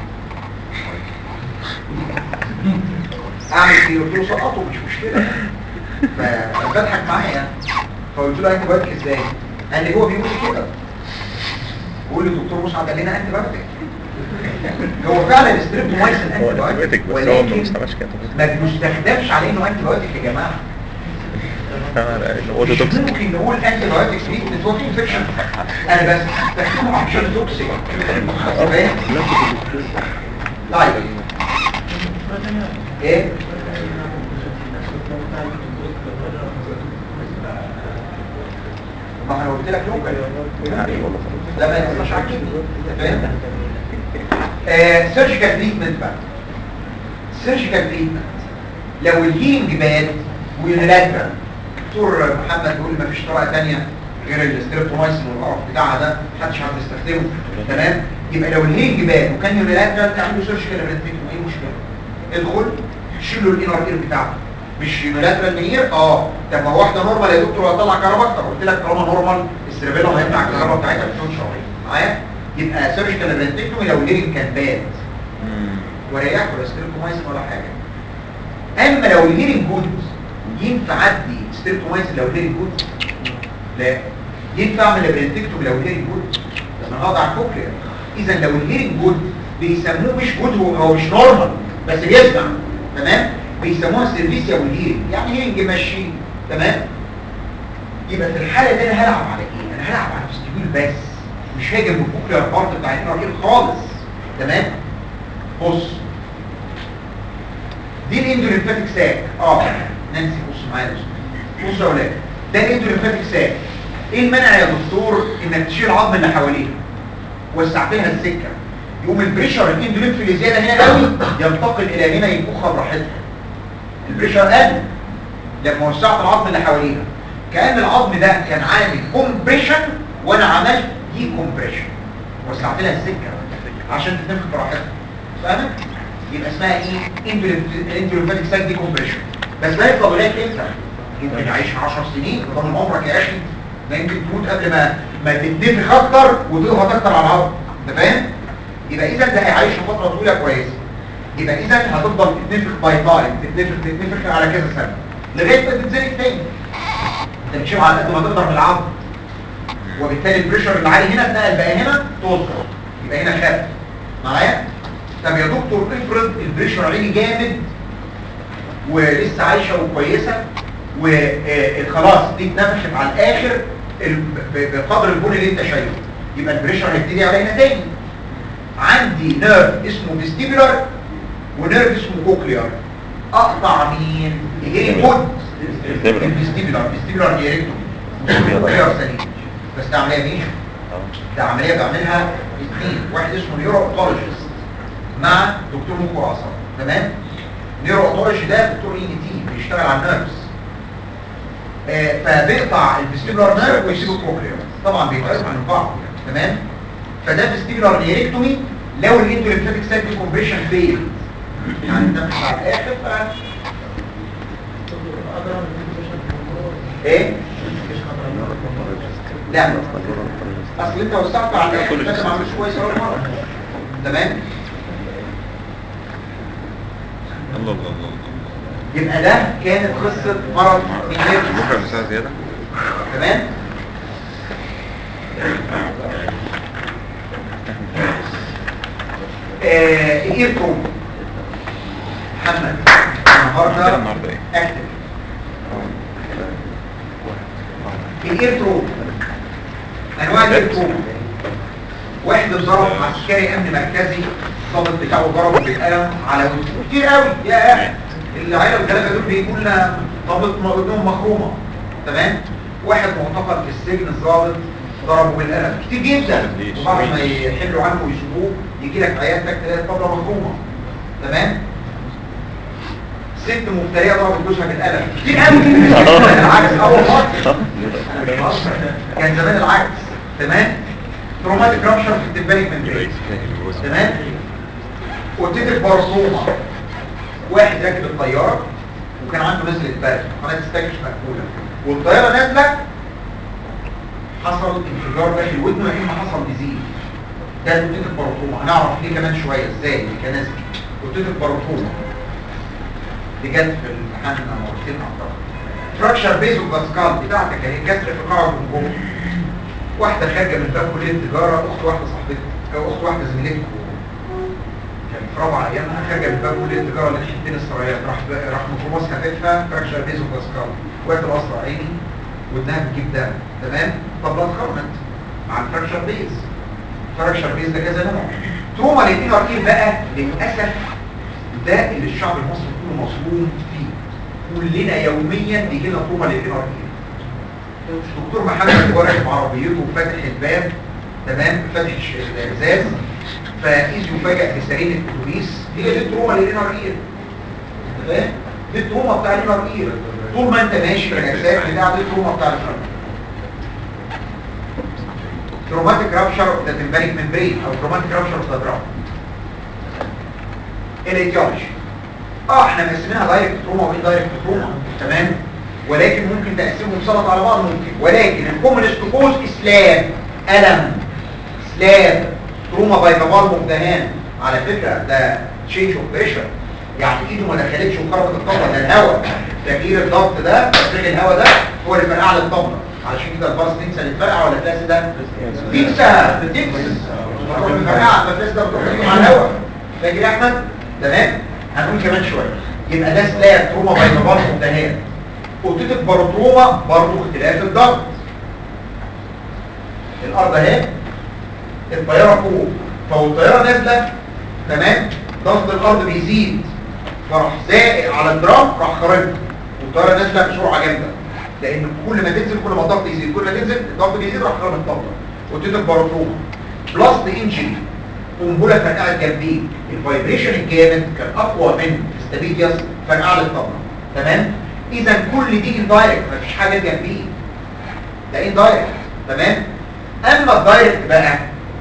اعمل ايه قلت له سقطه مش مشكله فبضحك معاه يعني فقلت له انتي بايوتيك ازاي قال لي هو بيقول لي كده بقول له دكتور مسعد قال لنا انتي بايوتيك هو فعلا الستريبتومايسين هو انتي بايوتيك انتباهتك بس هو ما ولكن بيستعملش كده ما بيستخدمش عليه انه انتي بايوتيك يا جماعه اوتو مش توكسيك ممكن نقول انتي بايوتيك تريتمنت هو في انفكشن انا بس بستخدمه عشان توكسيك فاهم طيب ايه ما انا قلت لك لوكال لا ما ينفعش على كده فاهم سيرجيكال تريتمنت بقى سيرجيكال تريتمنت لو الهيلينج باد ويونيلاترال دكتور محمد بيقول ما فيش طريقه ثانيه غير الستريبتومايسين والقرف بتاعها ده محدش عارف يستخدمه تمام يبقى لو الهيلينج باد وكان يونيلاترال تعملوا سيرجيكال ريبريزنتيشن ايه المشكله ادخل شيل له الانر اير بتاعته مش يونيلاترال منير اه طب ما هو واحده نورمال يا دكتور هتطلع كهرباء اكتر قلت لك طالما نورمال السيربيلم هيطلع الكهرباء بتاعتها في ثلاث شهور معايا يبقى سيرجيكال ريبريزنتيشن لو الهيلينج كان باد وريحه ولا ستريبتومايسين ولا حاجه اما لو الهيرنج جود ينفع ادي ستريبتومايسين لو الهيرنج جود لا ينفع اعمل لابرنتكتوم لو الهيرنج جود لما اقطع الكوكليا اذا لو الهيرنج جود بيسموه مش جود هو هو مش نورمال بس بيسمع تمام بيسموها سيرفيسيا والهيرنج يعني هيرنج ماشي تمام يبقى في الحاله دي انا هلعب على ايه انا هلعب على الفستيبول بس مش هاجم بالكوكليا بارت بتاع الانر خالص تمام بص دي الاندوليمفاتيك ساك اه نانسي بص معايا بص بص يا اولاد ده الاندوليمفاتيك ساك ايه المنع يا دكتور انك تشيل العظم اللي حواليها وسعت لها السكه يقوم البريشر الاندوليمف اللي زياده هنا قوي ينتقل الى هنا ينفخها براحتها البريشر قل لما وسعت العظم اللي حواليها كان العظم ده كان عامل كومبريشن وانا عملت دي كومبريشن وسعت لها السكه عشان تتنفخ براحتها فاهمه يبقى اسمها ايه اندوليمفاتيك ساك دي كومبريشن بس ده يفضل لغايه امتى يمكن يعيش 10 سنين طول عمرك يا اخي ده يمكن تموت قبل ما ما تتنفخ اكتر وتضغط اكتر على العظم انت فاهم يبقى اذا ده هيعيش فتره طويله كويسه يبقى اذا هتفضل تتنفخ باي تايم تتنفخ تتنفخ على كذا سنه لغايه ما تتزنق تاني انت بتشوف على قد ما تقدر من العظم وبالتالي البريشر اللي عالي هنا اتنقل بقى هنا توصل يبقى هنا خف معايا طب يا دكتور افرض البريشر عالي جامد ولسه عايشه وكويسه وخلاص دي اتنفخت على الاخر ال- ب- بقدر البول اللي انت شايفه يبقى البريشر هيبتدي علينا تاني عندي نيرف اسمه فيستيبولار ونيرف اسمه كوكليار اقطع مين الهيري بود الفيستيبولار الفيستيبولار ديريكتوم كوكليار سليم بس ده عمليه مين ده عمليه بعملها اثنين واحد اسمه نيورو اوتولوجيست مع دكتور مخ واعصاب تمام نيورو اوتولوجي ده دكتور اي تي بيشتغل على النيرفز آه فبيقطع الفيستيبولار نيرف ويسيب الكوكليار طبعا بيتقرب من بعض يعني تمام فده فيستيبولار نيريكتومي لو الاندوليمفاتيك سايت كومبريشن فيل يعني ده مش على الاخر ف ايه لا اصل انت وسعت على الاخر ده ما عملش كويس اول مره تمام الله الله الله يبقى ده كانت قصه مرض مينير بكره مساء زياده تمام آه الاير تروم محمد النهارده عندنا النهارده ايه؟ اكتب الاير تروم انواع التروما واحد اتضرب عسكري امن مركزي الضابط بتاعه ضربه بالقلم على وجهه كتير قوي يا العيله والثلاثه دول بيقولوا لنا ضابط ودنهم مخرومه تمام واحد معتقل في السجن الضابط ضربه بالقلم كتير جدا وبعد ما يحلوا عنه ويسيبوه يجي لك عيادتك تلاقي الطبله مخرومه تمام ست مفتريه ضربت جوزها بالقلم كتير قوي كان زمان العكس اول مره انا مش بهزر كان زمان العكس تمام تروماتيك رابشر في التمبانيك ممبرين تمام اوتيتك بارسوما واحد راكب الطياره وكان عنده نزله برد قناه السكش مقفوله والطياره نازله حصل انفجار داخل ودنه يا اما حصل نزيف ده اوتيتك بارسوما هنعرف ليه كمان شويه ازاي الميكانيزم اوتيتك بارسوما دي جت في الامتحان مرتين اعتقد فراكشر بيزو باسكال بتاعتك اهي كسر في قاع الجمجمه واحده خارجه من باب كليه التجاره اخت واحده صاحبتها او اخت واحده زميلتها كان في رابعه ايامها خارجه من باب كليه التجاره اللي حتتين السرايات راح راح ميكروباص هفتها فراكشر بيزو باسكال وقت القصر عيني ودنها بتجيب دم تمام طب لا اتخرمت مع الفراكشر بيز الفراكشر بيز ده كذا نوع تروما الاثنين اركين بقى للاسف ده اللي الشعب المصري كله مظلوم فيه كلنا يوميا بيجي لنا تروما الاثنين اركين دكتور محمد هو راكب عربيته وفاتح الباب تمام فاتح الازاز فاذ يفاجئ بسرير الاتوبيس هي دي التروما اللي لنا رقيق فاهم دي التروما بتاع لنا رقيق طول ما انت ماشي في الاجساد بتاع دي التروما بتاع لنا تروماتيك رابشر ده تمبانيك ممبرين او تروماتيك رابشر ده براون الايتيولوجي اه احنا مقسمينها دايركت تروما وايه دايركت تروما تمام ولكن ممكن تقسمهم سلط على بعض ممكن ولكن الكومنست كوز اسلام الم اسلام تروما بايكابال مبتهان على فكره ده تشينج اوف بريشر يعني ايده ما دخلتش وخرجت الطبله ده الهواء تغيير الضغط ده تفريغ الهواء ده هو اللي فرقع الطبله علشان كده الباص تنسى اللي اتفرقع ولا تلاقي ده تنسى تنسى بتروح مفرقعه المفلس ده بتروح تجيب على الهواء فاكر يا احمد تمام هنقول كمان شويه يبقى ده سلاب تروما بايكابال مبتهان اوتيتك باروتروما برضه اختلاف الضغط الارض اهي الطياره فوق فالطياره نازله تمام ضغط الارض بيزيد فراح زائق على الدرام راح خارجها والطياره نازله بسرعه جامده لان كل ما تنزل كل ما الضغط يزيد كل ما تنزل الضغط بيزيد راح خارج الطبله اوتيتك باروتروما بلاست انجري قنبله فرقعت جنبيه الفايبريشن الجامد كان اقوى من استابيدياس فرقع الطبله تمام اذا كل دي اندايركت مفيش حاجه جنبيه ده اندايركت تمام اما الدايركت بقى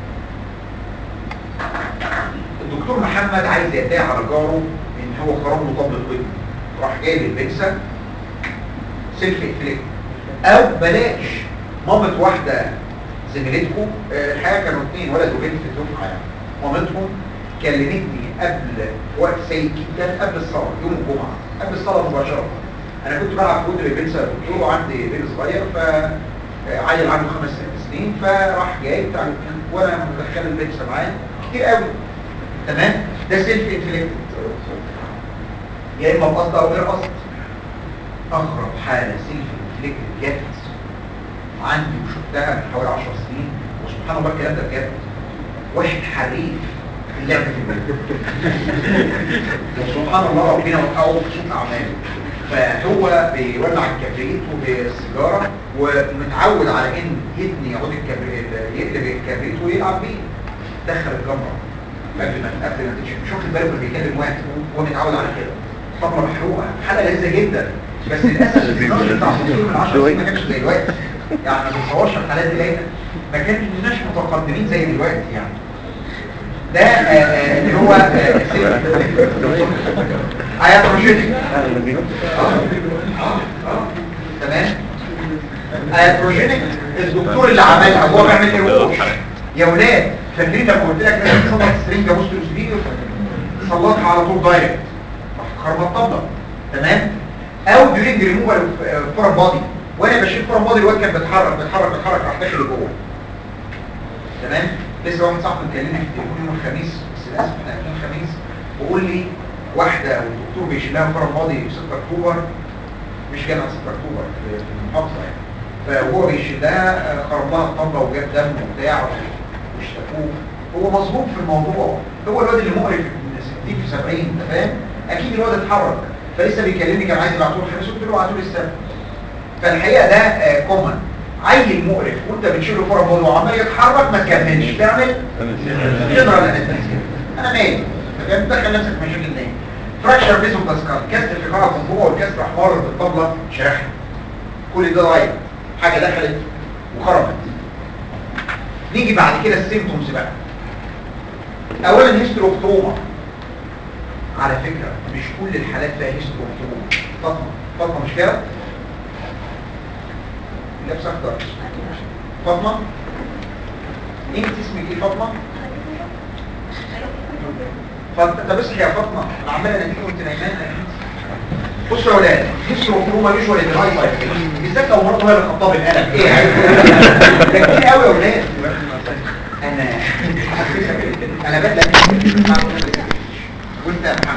الدكتور محمد عايز يدعي على جاره ان هو خرم له طبلة ودنه راح جايب البنسة سيلف افليكت او بلاش مامة واحدة زميلتكم آه، الحقيقة كانوا اتنين ولد وبنت في الدفعة يعني مامتهم كلمتني قبل وقت سيء جدا قبل الصلاة يوم الجمعة قبل الصلاة مباشرة انا كنت بلعب فوتر البنسة دكتور وعندي بن صغير ف عيل عنده خمس ست سنين فراح جاي بتاع وانا مدخل البنسة معايا كتير قوي تمام ده سيلف انفليكت يا اما بقصد او غير قصد اغرب حاله سيلف انفليكت جت عندي وشفتها من حوالي 10 سنين وسبحان الله الكلام ده بجد واحد حريف في اللعبه دي وسبحان الله ربنا وقعه في سوق اعماله فهو بيولع الكبريت وبالسيجاره ومتعود على ان يتني عود الكبريت يقلب الكبريت ويلعب بيه دخل الجمره قبل ما قبل ما تمشي مش واخد باله انه بيكلم واحد وهو متعود على كده طبله محروقه حاله لذيذه جدا بس للاسف النظر بتاع التصوير من 10 سنين ما كانش زي دلوقتي يعني ما بنصورش الحالات دي لقينا ما كانش متقدمين زي دلوقتي يعني ده آه، آه، اللي هو اياتروجينيك تمام اياتروجينيك الدكتور اللي عملها هو بيعمل ايه يا ولاد فاكرين لما قلت لك لازم تصلح السرنجه بوستروس فيديو صلحها على طول دايركت خرب الطبله تمام او ديورينج ريموفال فور بادي وانا بشيل فور بادي الواد كان بيتحرك بيتحرك بيتحرك راح داخل لجوه تمام لسه واحد صاحبي مكلمني في التليفون يوم الخميس بس للاسف احنا قاعدين الخميس بيقول لي واحده والدكتور بيشيلها فور بادي في 6 اكتوبر مش جامعه 6 اكتوبر في في المحافظه يعني فهو بيشدها آه، خرب لها الطبله وجاب دم وبتاع واشتكوه هو مظبوط في الموضوع هو الواد اللي مقرف من 60 في 70 انت فاهم اكيد الواد اتحرك فلسه بيكلمني كان عايز يبعتوا له الخميس قلت له ابعتوا لي السبت فالحقيقه ده كومن عيل مقرف وانت بتشيله فوق بول وعمال يتحرك ما تكملش تعمل جنرال انستيزيا انا مالي انت فاهم تدخل نفسك في مشاكل تاني فراكشر بيزو باسكال كسر في قاع الجمهور والكسر حمار بالطبله شرخ كل ده ضايع حاجه دخلت وخرجت نيجي بعد كده السيمتومز بقى اولا هيستروكتوما على فكره مش كل الحالات فيها هيستروكتوما فاطمه فاطمه مش كده لابس اخضر فاطمه انت اسمك ايه فاطمه فاطمه طب اصحي يا فاطمه انا عمال اناديك وانت نايمان بصوا يا ولاد هيستروكتوما مش ولا دراي سايد بالذات لو مراته هي اللي خطاب القلم ايه عايز ده كتير قوي يا ولاد انا انا بدلك وانت يا محمد